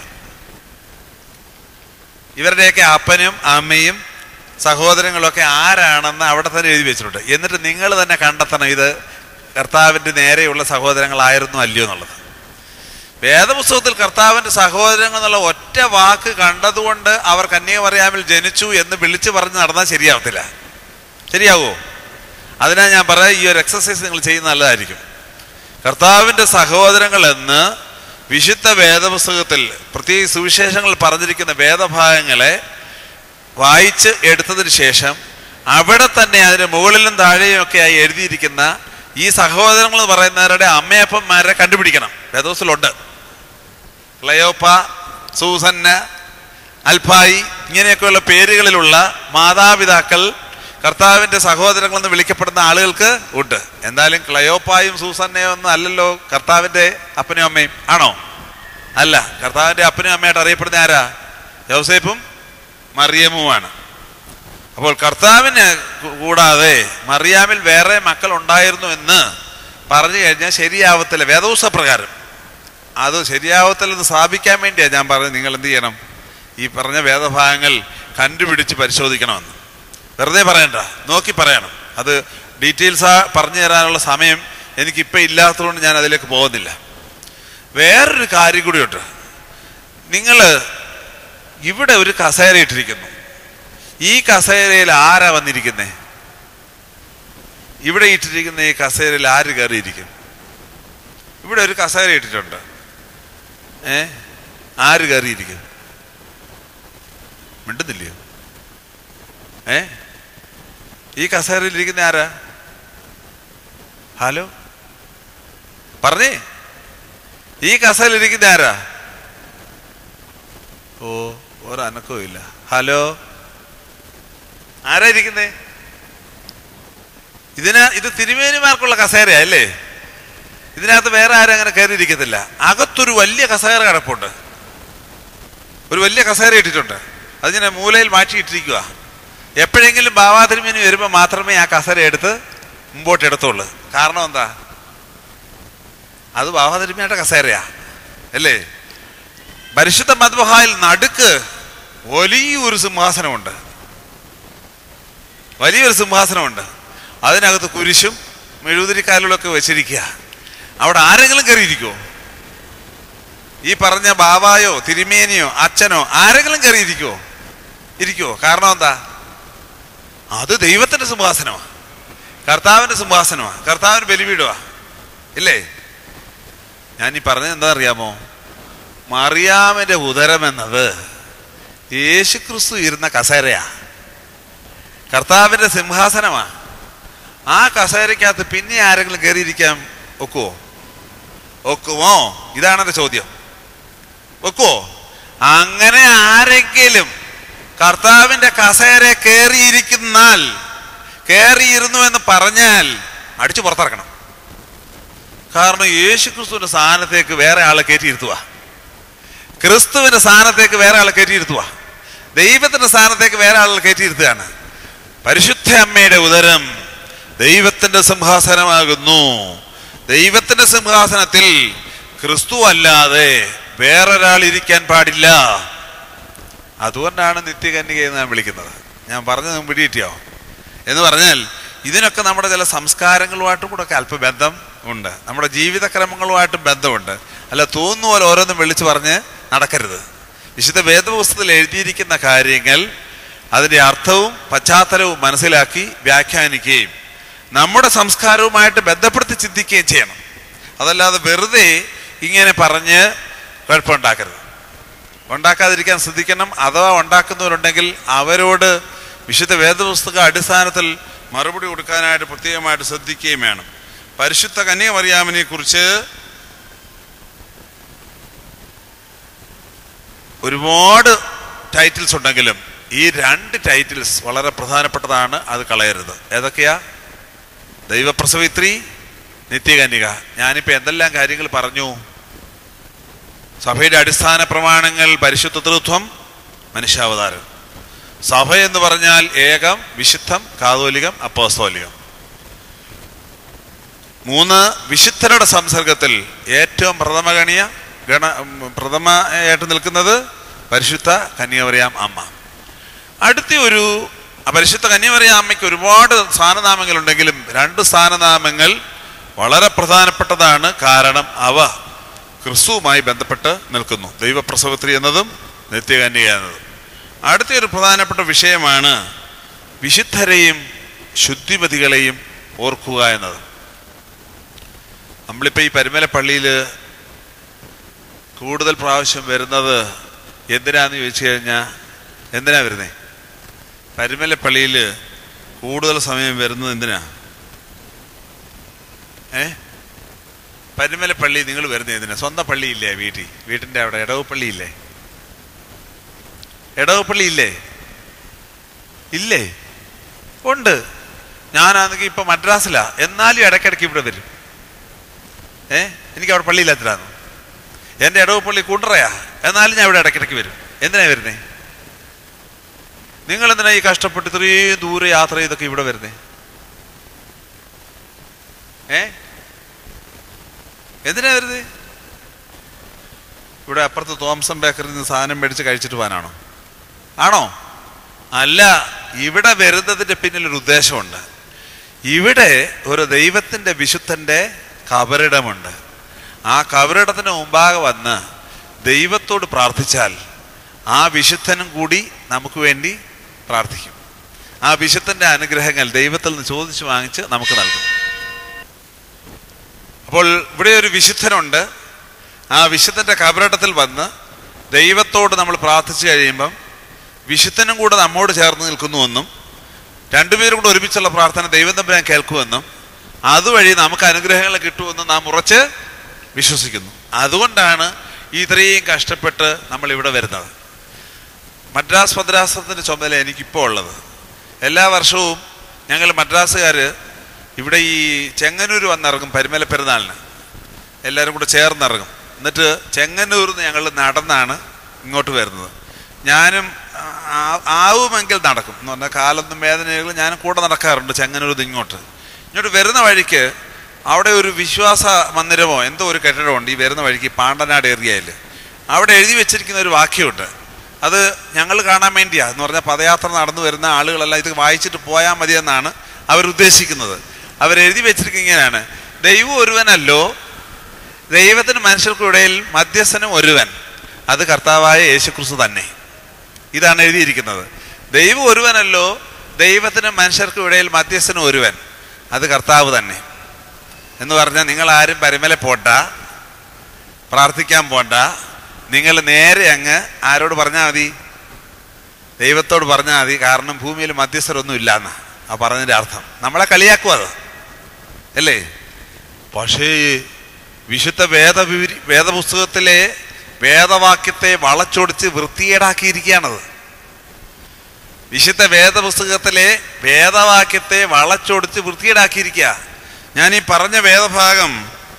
ഇവരുടെയൊക്കെ അപ്പനും അമ്മയും സഹോദരങ്ങളൊക്കെ ആരാണെന്ന് അവിടെ തന്നെ എഴുതി വെച്ചിട്ടുണ്ട് എന്നിട്ട് നിങ്ങൾ തന്നെ കണ്ടെത്തണം ഇത് കർത്താവിൻ്റെ നേരെയുള്ള സഹോദരങ്ങളായിരുന്നു അല്ലയോ എന്നുള്ളത് വേദപുസ്തകത്തിൽ കർത്താവിൻ്റെ സഹോദരങ്ങൾ എന്നുള്ള ഒറ്റ വാക്ക് കണ്ടതുകൊണ്ട് അവർ കന്യാമറിയാമിൽ ജനിച്ചു എന്ന് വിളിച്ചു പറഞ്ഞ് നടന്നാൽ ശരിയാവത്തില്ല ശരിയാവോ അതിനാ ഞാൻ പറയാം ഈ ഒരു എക്സസൈസ് നിങ്ങൾ ചെയ്യുന്ന നല്ലതായിരിക്കും കർത്താവിൻ്റെ സഹോദരങ്ങൾ എന്ന് വിശുദ്ധ വേദപുസ്തകത്തിൽ പ്രത്യേകിച്ച് സുവിശേഷങ്ങൾ പറഞ്ഞിരിക്കുന്ന വേദഭാഗങ്ങളെ വായിച്ച് എടുത്തതിന് ശേഷം അവിടെ തന്നെ അതിന് മുകളിലും താഴെയും ഒക്കെ ആയി എഴുതിയിരിക്കുന്ന ഈ സഹോദരങ്ങൾ എന്ന് പറയുന്നവരുടെ അമ്മയപ്പന്മാരെ കണ്ടുപിടിക്കണം വേദോസിലുണ്ട് ക്ലയോപ്പ സൂസന്ന അൽഫായി ഇങ്ങനെയൊക്കെയുള്ള പേരുകളിലുള്ള മാതാപിതാക്കൾ കർത്താവിന്റെ സഹോദരങ്ങൾ എന്ന് വിളിക്കപ്പെടുന്ന ആളുകൾക്ക് ഉണ്ട് എന്തായാലും ക്ലയോപ്പായും സൂസന്നയോ ഒന്നും അല്ലല്ലോ കർത്താവിന്റെ അപ്പനും അമ്മയും ആണോ അല്ല കർത്താവിന്റെ അപ്പനും അമ്മയായിട്ട് അറിയപ്പെടുന്ന ആരാ യൗസേപ്പും മറിയമുമാണ് അപ്പോൾ കർത്താവിന് കൂ- കൂടാതെ മറിയാമിൽ വേറെ മക്കൾ ഉണ്ടായിരുന്നു എന്ന് പറഞ്ഞു കഴിഞ്ഞാൽ ശരിയാവത്തില്ല വേദോസ പ്രകാരം അത് ശരിയാവത്തില്ലെന്ന് സ്ഥാപിക്കാൻ വേണ്ടിയാണ് ഞാൻ പറഞ്ഞത് നിങ്ങൾ എന്ത് ചെയ്യണം ഈ പറഞ്ഞ വേദഭാഗങ്ങൾ കണ്ടുപിടിച്ച് പരിശോധിക്കണമെന്ന് വെറുതെ പറയണ്ട നോക്കി പറയണം അത് ഡീറ്റെയിൽസ് പറഞ്ഞു തരാനുള്ള സമയം എനിക്കിപ്പോൾ ഇല്ലാത്തതുകൊണ്ട് ഞാൻ അതിലേക്ക് പോകുന്നില്ല വേറൊരു കാര്യം കൂടിയുണ്ട് നിങ്ങൾ ഇവിടെ ഒരു കസേര ഇട്ടിരിക്കുന്നു ഈ കസേരയിൽ ആരാ വന്നിരിക്കുന്നേ ഇവിടെ ഇട്ടിരിക്കുന്ന ഈ കസേരയിൽ ആര് കയറിയിരിക്കും ഇവിടെ ഒരു കസേര ഇട്ടിട്ടുണ്ട് ഏ ആര് കയറിയിരിക്കും മിണ്ടുന്നില്ലയോ ഏ ഈ കസേരയിൽ ഇരിക്കുന്ന ആരാ ഹലോ പറഞ്ഞേ ഈ കസേരയിൽ ഇരിക്കുന്ന ആരാ ഓ ഒരനക്കവും ഇല്ല ഹലോ ആരാ ഇരിക്കുന്നേ ഇതിന് ഇത് തിരുമേനിമാർക്കുള്ള കസേരയാ അല്ലേ ഇതിനകത്ത് വേറെ ആരും അങ്ങനെ കയറി ഇരിക്കത്തില്ല അകത്തൊരു വലിയ കസേര കിടപ്പുണ്ട് ഒരു വലിയ കസേര ഇട്ടിട്ടുണ്ട് അതിങ്ങനെ മൂലയിൽ മാറ്റിയിട്ടിരിക്കുക എപ്പോഴെങ്കിലും ബാബാ തിരുമേനി വരുമ്പോൾ മാത്രമേ ആ കസേര എടുത്ത് മുമ്പോട്ട് എടുത്തുള്ളൂ കാരണം എന്താ അത് ബാബാ തിരുമേനിയുടെ കസേരയാ അല്ലേ പരിശുദ്ധ മദ്ബഹായിൽ നടുക്ക് വലിയൊരു സിംഹാസനമുണ്ട് വലിയൊരു സിംഹാസനമുണ്ട് അതിനകത്ത് കുരിശും മെഴുകുതിരിക്കാലുകളൊക്കെ വെച്ചിരിക്കുക അവിടെ ആരെങ്കിലും കയറിയിരിക്കുമോ ഈ പറഞ്ഞ ബാബായോ തിരുമേനിയോ അച്ഛനോ ആരെങ്കിലും കയറിയിരിക്കുമോ ഇരിക്കുമോ കാരണം എന്താ അത് ദൈവത്തിന്റെ സിംഹാസനമാണ് കർത്താവിന്റെ സിംഹാസനമാണ് കർത്താവിന് ബലിപീഠമാ ഇല്ലേ ഞാൻ ഈ പറഞ്ഞത് എന്താ അറിയാമോ മറിയാമിന്റെ ഉദരം എന്നത് യേശുക്രിസ്തു ഇരുന്ന കസേരയാ കർത്താവിന്റെ സിംഹാസനമാ ആ കസേരയ്ക്കകത്ത് പിന്നെ ആരെങ്കിലും കയറിയിരിക്കാൻ ഒക്കുവോ ഒക്കുമോ ഇതാണ് എന്റെ ചോദ്യം ഒക്കുവോ അങ്ങനെ ആരെങ്കിലും കർത്താവിന്റെ കസേര കയറിയിരിക്കുന്നാൽ കയറിയിരുന്നു എന്ന് പറഞ്ഞാൽ അടിച്ചു പുറത്തിറക്കണം കാരണം യേശു ക്രിസ്തുവിന്റെ സ്ഥാനത്തേക്ക് വേറെ ആളെ കയറ്റിയിരുത്തുക ക്രിസ്തുവിന്റെ സ്ഥാനത്തേക്ക് വേറെ ആളെ കയറ്റിയിരുത്തുക ദൈവത്തിന്റെ സ്ഥാനത്തേക്ക് വേറെ ആളെ കയറ്റിയിരുത്തുകയാണ് പരിശുദ്ധ അമ്മയുടെ ഉദരം ദൈവത്തിന്റെ സിംഹാസനമാകുന്നു ദൈവത്തിന്റെ സിംഹാസനത്തിൽ ക്രിസ്തു അല്ലാതെ വേറൊരാൾ ഇരിക്കാൻ പാടില്ല അതുകൊണ്ടാണ് നിത്യകന്യക എന്ന് ഞാൻ വിളിക്കുന്നത് ഞാൻ പറഞ്ഞത് പിടിയിട്ടിയോ എന്ന് പറഞ്ഞാൽ ഇതിനൊക്കെ നമ്മുടെ ചില സംസ്കാരങ്ങളുമായിട്ടും കൂടെ ഒക്കെ അല്പ ബന്ധം ഉണ്ട് നമ്മുടെ ജീവിതക്രമങ്ങളുമായിട്ടും ബന്ധമുണ്ട് അല്ല തോന്നുന്ന പോലെ ഓരോന്നും വിളിച്ചു പറഞ്ഞ് നടക്കരുത് വിശുദ്ധ വേദപുസ്തകത്തിൽ എഴുതിയിരിക്കുന്ന കാര്യങ്ങൾ അതിൻ്റെ അർത്ഥവും പശ്ചാത്തലവും മനസ്സിലാക്കി വ്യാഖ്യാനിക്കുകയും നമ്മുടെ സംസ്കാരവുമായിട്ട് ബന്ധപ്പെടുത്തി ചിന്തിക്കുകയും ചെയ്യണം അതല്ലാതെ വെറുതെ ഇങ്ങനെ പറഞ്ഞ് കുഴപ്പമുണ്ടാക്കരുത് ഉണ്ടാക്കാതിരിക്കാൻ ശ്രദ്ധിക്കണം അഥവാ ഉണ്ടാക്കുന്നവരുണ്ടെങ്കിൽ അവരോട് വിശുദ്ധ വേദപുസ്തക അടിസ്ഥാനത്തിൽ മറുപടി കൊടുക്കാനായിട്ട് പ്രത്യേകമായിട്ട് ശ്രദ്ധിക്കുകയും വേണം പരിശുദ്ധ കന്യാമറിയാമിനെ കുറിച്ച് ഒരുപാട് ടൈറ്റിൽസ് ഉണ്ടെങ്കിലും ഈ രണ്ട് ടൈറ്റിൽസ് വളരെ പ്രധാനപ്പെട്ടതാണ് അത് കളയരുത് ഏതൊക്കെയാ ദൈവപ്രസവിത്രി നിത്യകന്യക ഞാനിപ്പോൾ എന്തെല്ലാം കാര്യങ്ങൾ പറഞ്ഞു സഭയുടെ അടിസ്ഥാന പ്രമാണങ്ങൾ പരിശുദ്ധ തൃത്വം മനുഷ്യാവതാരം സഭ എന്ന് പറഞ്ഞാൽ ഏകം വിശുദ്ധം കാതോലികം അപ്പോസ്തോലികം മൂന്ന് വിശുദ്ധരുടെ സംസർഗത്തിൽ ഏറ്റവും പ്രഥമഗണിയ ഗണ ഉം, പ്രഥമയായിട്ട് നിൽക്കുന്നത് പരിശുദ്ധ കന്യാമറിയാം അമ്മ അടുത്ത ഒരു ആ പരിശുദ്ധ കന്യാമറിയാം അമ്മയ്ക്ക് ഒരുപാട് സ്ഥാനനാമങ്ങളുണ്ടെങ്കിലും രണ്ട് സ്ഥാനനാമങ്ങൾ വളരെ പ്രധാനപ്പെട്ടതാണ് കാരണം അവ ക്രിസ്തുവുമായി ബന്ധപ്പെട്ട് നിൽക്കുന്നു ദൈവപ്രസവത്രി എന്നതും നിത്യകന്യക എന്നതും അടുത്ത ഒരു പ്രധാനപ്പെട്ട വിഷയമാണ് വിശുദ്ധരെയും ശുദ്ധിമതികളെയും ഓർക്കുക എന്നത് നമ്മളിപ്പോൾ ഈ പരുമല പള്ളിയിൽ കൂടുതൽ പ്രാവശ്യം വരുന്നത് എന്തിനാന്ന് ചോദിച്ചു കഴിഞ്ഞാൽ എന്തിനാ വരുന്നേ പരുമല പള്ളിയിൽ കൂടുതൽ സമയം വരുന്നത് എന്തിനാ ഏ പരുമല പള്ളി നിങ്ങൾ വരുന്നത് എന്തിനാ സ്വന്തം പള്ളിയില്ലേ വീട്ടിൽ വീട്ടിൻ്റെ അവിടെ ഇടവ് പള്ളിയില്ലേ ഇടവ് പള്ളി ഇല്ലേ ഇല്ലേ ഉണ്ട് ഞാനാണെങ്കിൽ ഇപ്പൊ മദ്രാസിലാ എന്നാലും ഇടയ്ക്കിടയ്ക്ക് ഇവിടെ വരും ഏ എനിക്ക് അവിടെ പള്ളിയില്ലാത്തതാണ് എൻ്റെ ഇടവ് പള്ളി കുണ്ടറയാ എന്നാലും ഞാൻ ഇവിടെ ഇടയ്ക്കിടയ്ക്ക് വരും എന്തിനാ വരുന്നേ നിങ്ങൾ എന്തിനാ ഈ കഷ്ടപ്പെട്ട് ഇത്രയും ദൂരെ യാത്ര ചെയ്തൊക്കെ ഇവിടെ വരുന്നേ ഏ എന്തിനാ വരുന്നത് ഇവിടെ അപ്പുറത്ത് തോംസൺ ബേക്കറിൽ നിന്ന് സാധനം മേടിച്ച് കഴിച്ചിട്ട് പോകാനാണോ ആണോ അല്ല ഇവിടെ വരുന്നതിന്റെ പിന്നിൽ ഒരു ഉദ്ദേശമുണ്ട് ഇവിടെ ഒരു ദൈവത്തിന്റെ വിശുദ്ധന്റെ കബറിടമുണ്ട് ആ കബറിടത്തിന് മുമ്പാകെ വന്ന് ദൈവത്തോട് പ്രാർത്ഥിച്ചാൽ ആ വിശുദ്ധനും കൂടി നമുക്ക് വേണ്ടി പ്രാർത്ഥിക്കും ആ വിശുദ്ധന്റെ അനുഗ്രഹങ്ങൾ ദൈവത്തിൽ നിന്ന് ചോദിച്ചു വാങ്ങിച്ച് നമുക്ക് നൽകും അപ്പോൾ ഇവിടെ ഒരു വിശുദ്ധനുണ്ട് ആ വിശുദ്ധന്റെ കബറിടത്തിൽ വന്ന് ദൈവത്തോട് നമ്മൾ പ്രാർത്ഥിച്ചു കഴിയുമ്പം വിശുദ്ധനും കൂടെ നമ്മോട് ചേർന്ന് നിൽക്കുന്നുവെന്നും രണ്ടുപേരും കൂടെ ഒരുമിച്ചുള്ള പ്രാർത്ഥന ദൈവം തമ്പുരാൻ കേൾക്കുമെന്നും അതുവഴി നമുക്ക് അനുഗ്രഹങ്ങൾ കിട്ടുമെന്നും നാം ഉറച്ച് വിശ്വസിക്കുന്നു അതുകൊണ്ടാണ് ഇത്രയും കഷ്ടപ്പെട്ട് നമ്മൾ ഇവിടെ വരുന്നത് മദ്രാസ് ഭദ്രാസനത്തിൻ്റെ ചുമതല എനിക്കിപ്പോൾ ഉള്ളത് എല്ലാ വർഷവും ഞങ്ങൾ മദ്രാസുകാർ ഇവിടെ ഈ ചെങ്ങന്നൂർ വന്നിറങ്ങും പരിമല പെരുന്നാളിന് എല്ലാവരും കൂടെ ചേർന്നിറങ്ങും എന്നിട്ട് ചെങ്ങന്നൂരിൽ നിന്ന് ഞങ്ങൾ നടന്നാണ് ഇങ്ങോട്ട് വരുന്നത് ഞാനും ആ- ആവുമെങ്കിൽ നടക്കും എന്ന് പറഞ്ഞാൽ കാലൊന്നും വേദനകൾ ഞാനും കൂടെ നടക്കാറുണ്ട് ചെങ്ങന്നൂരിൽ നിന്ന് ഇങ്ങോട്ട് ഇങ്ങോട്ട് വരുന്ന വഴിക്ക് അവിടെ ഒരു വിശ്വാസ മന്ദിരമോ എന്തോ ഒരു കെട്ടിടമുണ്ട് ഈ വരുന്ന വഴിക്ക് പാണ്ടനാട് ഏരിയയിൽ അവിടെ എഴുതി വെച്ചിരിക്കുന്ന ഒരു വാക്യമുണ്ട് അത് ഞങ്ങൾ കാണാൻ വേണ്ടിയാ എന്ന് പറഞ്ഞാൽ പദയാത്ര നടന്നു വരുന്ന ആളുകളെല്ലാം ഇത് വായിച്ചിട്ട് പോയാൽ മതിയെന്നാണ് അവരുദ്ദേശിക്കുന്നത് അവരെഴുതി വെച്ചിരിക്കുന്നത് ഇങ്ങനെയാണ് ദൈവം ഒരുവനല്ലോ ദൈവത്തിന് മനുഷ്യർക്കിടയിൽ മധ്യസ്ഥനും ഒരുവൻ അത് കർത്താവായ യേശുക്രിസ്തു തന്നെ ഇതാണ് എഴുതിയിരിക്കുന്നത് ദൈവം ഒരുവനല്ലോ ദൈവത്തിന് മനുഷ്യർക്കും ഇടയിൽ മധ്യസ്ഥനും ഒരുവൻ അത് കർത്താവ് തന്നെ എന്ന് പറഞ്ഞാൽ നിങ്ങൾ ആരും പരിമല പോണ്ട പ്രാർത്ഥിക്കാൻ പോണ്ട നിങ്ങൾ നേരെ അങ്ങ് ആരോട് പറഞ്ഞാൽ മതി ദൈവത്തോട് പറഞ്ഞാൽ മതി കാരണം ഭൂമിയിൽ മധ്യസ്ഥരൊന്നും ഇല്ലാന്ന് ആ പറഞ്ഞതിൻ്റെ അർത്ഥം നമ്മളെ കളിയാക്കും അത് അല്ലേ പക്ഷേ വിശുദ്ധ വേദ വേദപുസ്തകത്തിലെ വേദവാക്യത്തെ വളച്ചൊടിച്ച് വൃത്തികേടാക്കിയിരിക്കുകയാണത് വിശുദ്ധ വേദപുസ്തകത്തിലെ വേദവാക്യത്തെ വളച്ചൊടിച്ച് വൃത്തികേടാക്കിയിരിക്കുക ഞാൻ ഈ പറഞ്ഞ വേദഭാഗം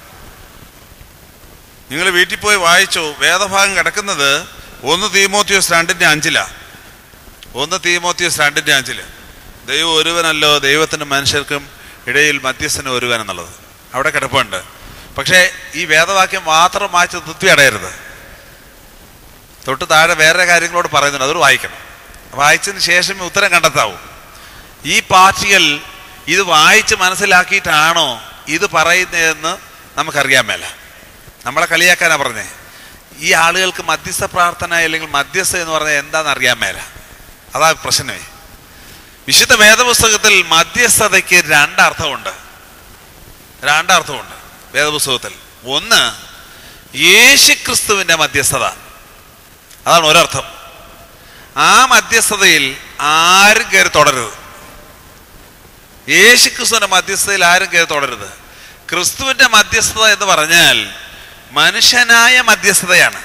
നിങ്ങൾ വീട്ടിൽ പോയി വായിച്ചോ വേദഭാഗം കിടക്കുന്നത് ഒന്ന് തീമോത്തിയോസ് രണ്ടിന്റെ അഞ്ചിലാ ഒന്ന് തീമോത്തിയോസ് രണ്ടിന്റെ അഞ്ചില് ദൈവം ഒരുവനല്ലോ ദൈവത്തിനും മനുഷ്യർക്കും ഇടയിൽ മധ്യസ്ഥന് ഒരുവൻ എന്നുള്ളത് അവിടെ കിടപ്പുണ്ട് പക്ഷേ ഈ വേദവാക്യം മാത്രം വായിച്ച് തൃപ്തി അടയരുത് തൊട്ട് താഴെ വേറെ കാര്യങ്ങളോട് പറയുന്നുണ്ട് അതൊരു വായിക്കണം വായിച്ചതിന് ശേഷം ഉത്തരം കണ്ടെത്താവൂ ഈ പാർട്ടികൾ ഇത് വായിച്ച് മനസ്സിലാക്കിയിട്ടാണോ ഇത് പറയുന്നതെന്ന് നമുക്കറിയാൻ മേല നമ്മളെ കളിയാക്കാനാ പറഞ്ഞേ ഈ ആളുകൾക്ക് മധ്യസ്ഥ പ്രാർത്ഥന അല്ലെങ്കിൽ മധ്യസ്ഥ എന്ന് പറഞ്ഞാൽ എന്താണെന്ന് അറിയാൻ മേല അതാ പ്രശ്നമേ വിശുദ്ധ വേദപുസ്തകത്തിൽ മധ്യസ്ഥതയ്ക്ക് രണ്ടർത്ഥമുണ്ട് രണ്ടർത്ഥമുണ്ട് വേദപുസ്തകത്തിൽ ഒന്ന് യേശുക്രിസ്തുവിന്റെ മധ്യസ്ഥത അതാണ് ഒരർത്ഥം ആ മധ്യസ്ഥതയിൽ ആരും കയറി തുടരുത് യേശുക്രിസ്തുവിന്റെ മധ്യസ്ഥതയിൽ ആരും കയറി തുടരുത് ക്രിസ്തുവിന്റെ മധ്യസ്ഥത എന്ന് പറഞ്ഞാൽ മനുഷ്യനായ മധ്യസ്ഥതയാണ്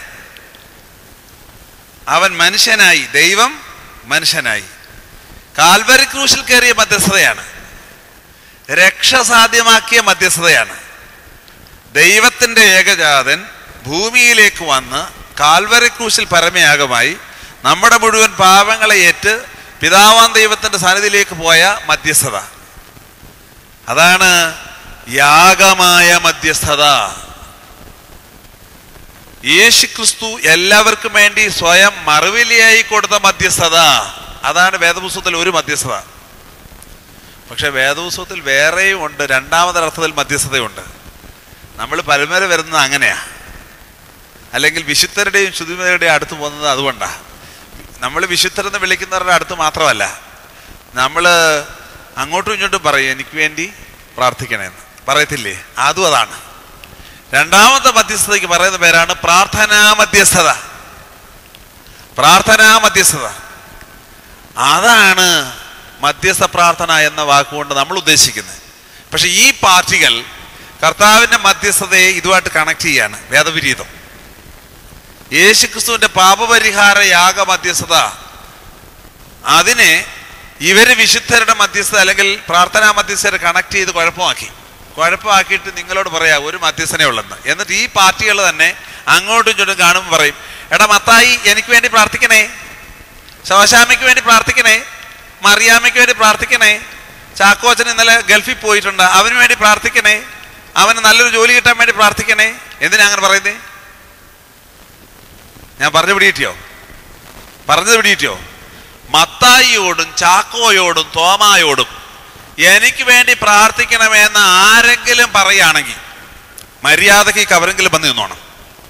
അവൻ മനുഷ്യനായി ദൈവം മനുഷ്യനായി കാൽവരി ക്രൂശിൽ കയറിയ മധ്യസ്ഥതയാണ് രക്ഷ സാധ്യമാക്കിയ മധ്യസ്ഥതയാണ് ദൈവത്തിന്റെ ഏകജാതൻ ഭൂമിയിലേക്ക് വന്ന് കാൽവരി ക്രൂശിൽ പരമയാഗമായി നമ്മുടെ മുഴുവൻ പാപങ്ങളെ ഏറ്റ് പിതാവാൻ ദൈവത്തിന്റെ സന്നിധിയിലേക്ക് പോയ മധ്യസ്ഥത അതാണ് യാഗമായ മധ്യസ്ഥത യേശുക്രിസ്തു എല്ലാവർക്കും വേണ്ടി സ്വയം മറുവിലയായി കൊടുത്ത മധ്യസ്ഥത അതാണ് വേദപുസ്തകത്തിൽ ഒരു മധ്യസ്ഥത പക്ഷെ വേദപുസ്തകത്തിൽ വേറെയും ഉണ്ട് രണ്ടാമതൊരർത്ഥത്തിൽ മധ്യസ്ഥതയുണ്ട് നമ്മൾ പരമര വരുന്നത് അങ്ങനെയാ അല്ലെങ്കിൽ വിശുദ്ധരുടെയും ശുദ്ധിമരുടെയും അടുത്ത് പോകുന്നത് അതുകൊണ്ടാ നമ്മൾ വിശുദ്ധരെന്ന് വിളിക്കുന്നവരുടെ അടുത്ത് മാത്രമല്ല നമ്മൾ അങ്ങോട്ടും ഇങ്ങോട്ടും പറയും എനിക്ക് വേണ്ടി പ്രാർത്ഥിക്കണമെന്ന് പറയത്തില്ലേ അതും അതാണ് രണ്ടാമത്തെ മധ്യസ്ഥതയ്ക്ക് പറയുന്ന പേരാണ് പ്രാർത്ഥനാ മധ്യസ്ഥത പ്രാർത്ഥനാ മധ്യസ്ഥത അതാണ് മധ്യസ്ഥ പ്രാർത്ഥന എന്ന വാക്കുകൊണ്ട് നമ്മൾ ഉദ്ദേശിക്കുന്നത് പക്ഷെ ഈ പാർട്ടികൾ കർത്താവിന്റെ മധ്യസ്ഥതയെ ഇതുമായിട്ട് കണക്ട് ചെയ്യാണ് വേദവിരീതം യേശുക്രിസ്തുവിന്റെ പാപപരിഹാര യാഗ മധ്യസ്ഥത അതിനെ ഇവര് വിശുദ്ധരുടെ മധ്യസ്ഥത അല്ലെങ്കിൽ പ്രാർത്ഥനാ മധ്യസ്ഥത കണക്ട് ചെയ്ത് കുഴപ്പമാക്കി കുഴപ്പമാക്കിയിട്ട് നിങ്ങളോട് പറയാ ഒരു മധ്യസ്ഥനെ ഉള്ളെന്ന് എന്നിട്ട് ഈ പാർട്ടികൾ തന്നെ അങ്ങോട്ടും ഇങ്ങോട്ടും കാണുമ്പോൾ പറയും എടാ മത്തായി എനിക്ക് വേണ്ടി പ്രാർത്ഥിക്കണേ ശവശാമയ്ക്ക് വേണ്ടി പ്രാർത്ഥിക്കണേ മറിയാമ്മയ്ക്ക് വേണ്ടി പ്രാർത്ഥിക്കണേ ചാക്കോച്ചൻ ഇന്നലെ ഗൾഫിൽ പോയിട്ടുണ്ട് അവന് വേണ്ടി പ്രാർത്ഥിക്കണേ അവന് നല്ലൊരു ജോലി കിട്ടാൻ വേണ്ടി പ്രാർത്ഥിക്കണേ എന്തിനാ അങ്ങനെ പറയുന്നേ ഞാൻ പറഞ്ഞു പിടിയിട്ടിയോ പറഞ്ഞത് പിടിയിട്ടിയോ മത്തായിയോടും ചാക്കോയോടും തോമായോടും എനിക്ക് വേണ്ടി പ്രാർത്ഥിക്കണമെന്ന് ആരെങ്കിലും പറയുകയാണെങ്കിൽ മര്യാദക്ക് ഈ കവരെങ്കിലും വന്ന് നിന്നോണം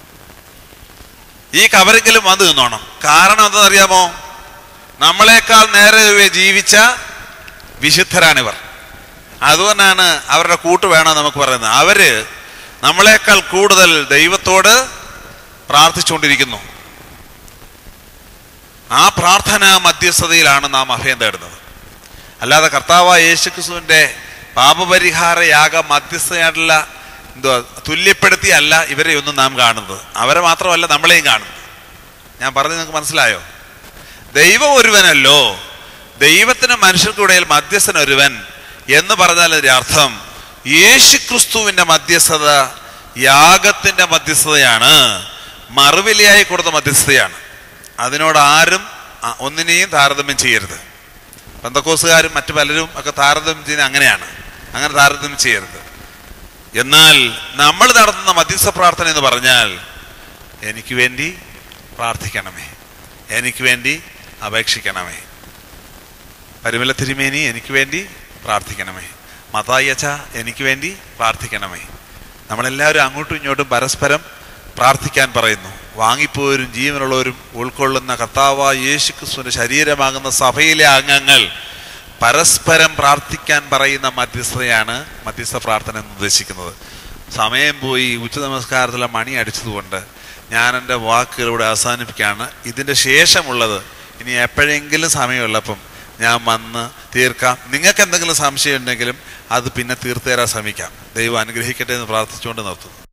ഈ കവരെങ്കിലും വന്ന് നിന്നോണം കാരണം എന്താണെന്നറിയാമോ നമ്മളെക്കാൾ നേരെ ജീവിച്ച വിശുദ്ധരാണിവർ അതുകൊണ്ടാണ് അവരുടെ കൂട്ട് വേണം നമുക്ക് പറയുന്നത് അവര് നമ്മളെക്കാൾ കൂടുതൽ ദൈവത്തോട് പ്രാർത്ഥിച്ചുകൊണ്ടിരിക്കുന്നു ആ പ്രാർത്ഥനാ മധ്യസ്ഥതയിലാണ് നാം അഭയം തേടുന്നത് അല്ലാതെ കർത്താവ് യേശുക്രിസ്തുവിന്റെ പാപപരിഹാര യാഗ മധ്യസ്ഥയായിട്ടുള്ള എന്തുവാ തുല്യപ്പെടുത്തിയല്ല ഇവരെ ഒന്നും നാം കാണുന്നത് അവരെ മാത്രമല്ല നമ്മളെയും കാണുന്നത് ഞാൻ പറഞ്ഞത് നിങ്ങൾക്ക് മനസ്സിലായോ ദൈവം ഒരുവനല്ലോ ദൈവത്തിന് മനുഷ്യർക്കിടയിൽ മധ്യസ്ഥൻ ഒരുവൻ എന്ന് പറഞ്ഞാൽ അതിന്റെ അർത്ഥം യേശുക്രിസ്തുവിന്റെ മധ്യസ്ഥത യാഗത്തിന്റെ മധ്യസ്ഥതയാണ് മറുവിലയായി കൊടുത്ത മധ്യസ്ഥതയാണ് അതിനോട് ആരും അ- ഒന്നിനെയും താരതമ്യം ചെയ്യരുത് പന്തക്കോസുകാരും മറ്റു പലരും ഒക്കെ താരതമ്യം ചെയ്യുന്നത് അങ്ങനെയാണ് അങ്ങനെ താരതമ്യം ചെയ്യരുത് എന്നാൽ നമ്മൾ നടത്തുന്ന മധ്യസ്ഥ പ്രാർത്ഥന എന്ന് പറഞ്ഞാൽ എനിക്ക് വേണ്ടി പ്രാർത്ഥിക്കണമേ എനിക്ക് വേണ്ടി അപേക്ഷിക്കണമേ പരിമല തിരുമേനി എനിക്ക് വേണ്ടി പ്രാർത്ഥിക്കണമേ മതായച്ച എനിക്ക് വേണ്ടി പ്രാർത്ഥിക്കണമേ നമ്മളെല്ലാവരും അങ്ങോട്ടും ഇങ്ങോട്ടും പരസ്പരം പ്രാർത്ഥിക്കാൻ പറയുന്നു വാങ്ങിപ്പോരും ജീവനുള്ളവരും ഉൾക്കൊള്ളുന്ന കർത്താവായ യേശു ക്രിസ്തുവിന്റെ ശരീരമാകുന്ന സഭയിലെ അംഗങ്ങൾ പരസ്പരം പ്രാർത്ഥിക്കാൻ പറയുന്ന മധ്യസ്ഥതയാണ് മധ്യസ്ഥ പ്രാർത്ഥന എന്ന് ഉദ്ദേശിക്കുന്നത് സമയം പോയി ഉച്ച നമസ്കാരത്തിലെ മണി അടിച്ചതുകൊണ്ട് ഞാൻ എൻ്റെ വാക്കുകളിവിടെ അവസാനിപ്പിക്കുകയാണ് ഇതിൻ്റെ ശേഷമുള്ളത് ഇനി എപ്പോഴെങ്കിലും സമയമുള്ളപ്പം ഞാൻ വന്ന് തീർക്കാം നിങ്ങൾക്ക് എന്തെങ്കിലും സംശയം ഉണ്ടെങ്കിലും അത് പിന്നെ തീർത്തു തരാൻ ശ്രമിക്കാം ദൈവം അനുഗ്രഹിക്കട്ടെ എന്ന് പ്രാർത്ഥിച്ചുകൊണ്ട് നിർത്തുന്നു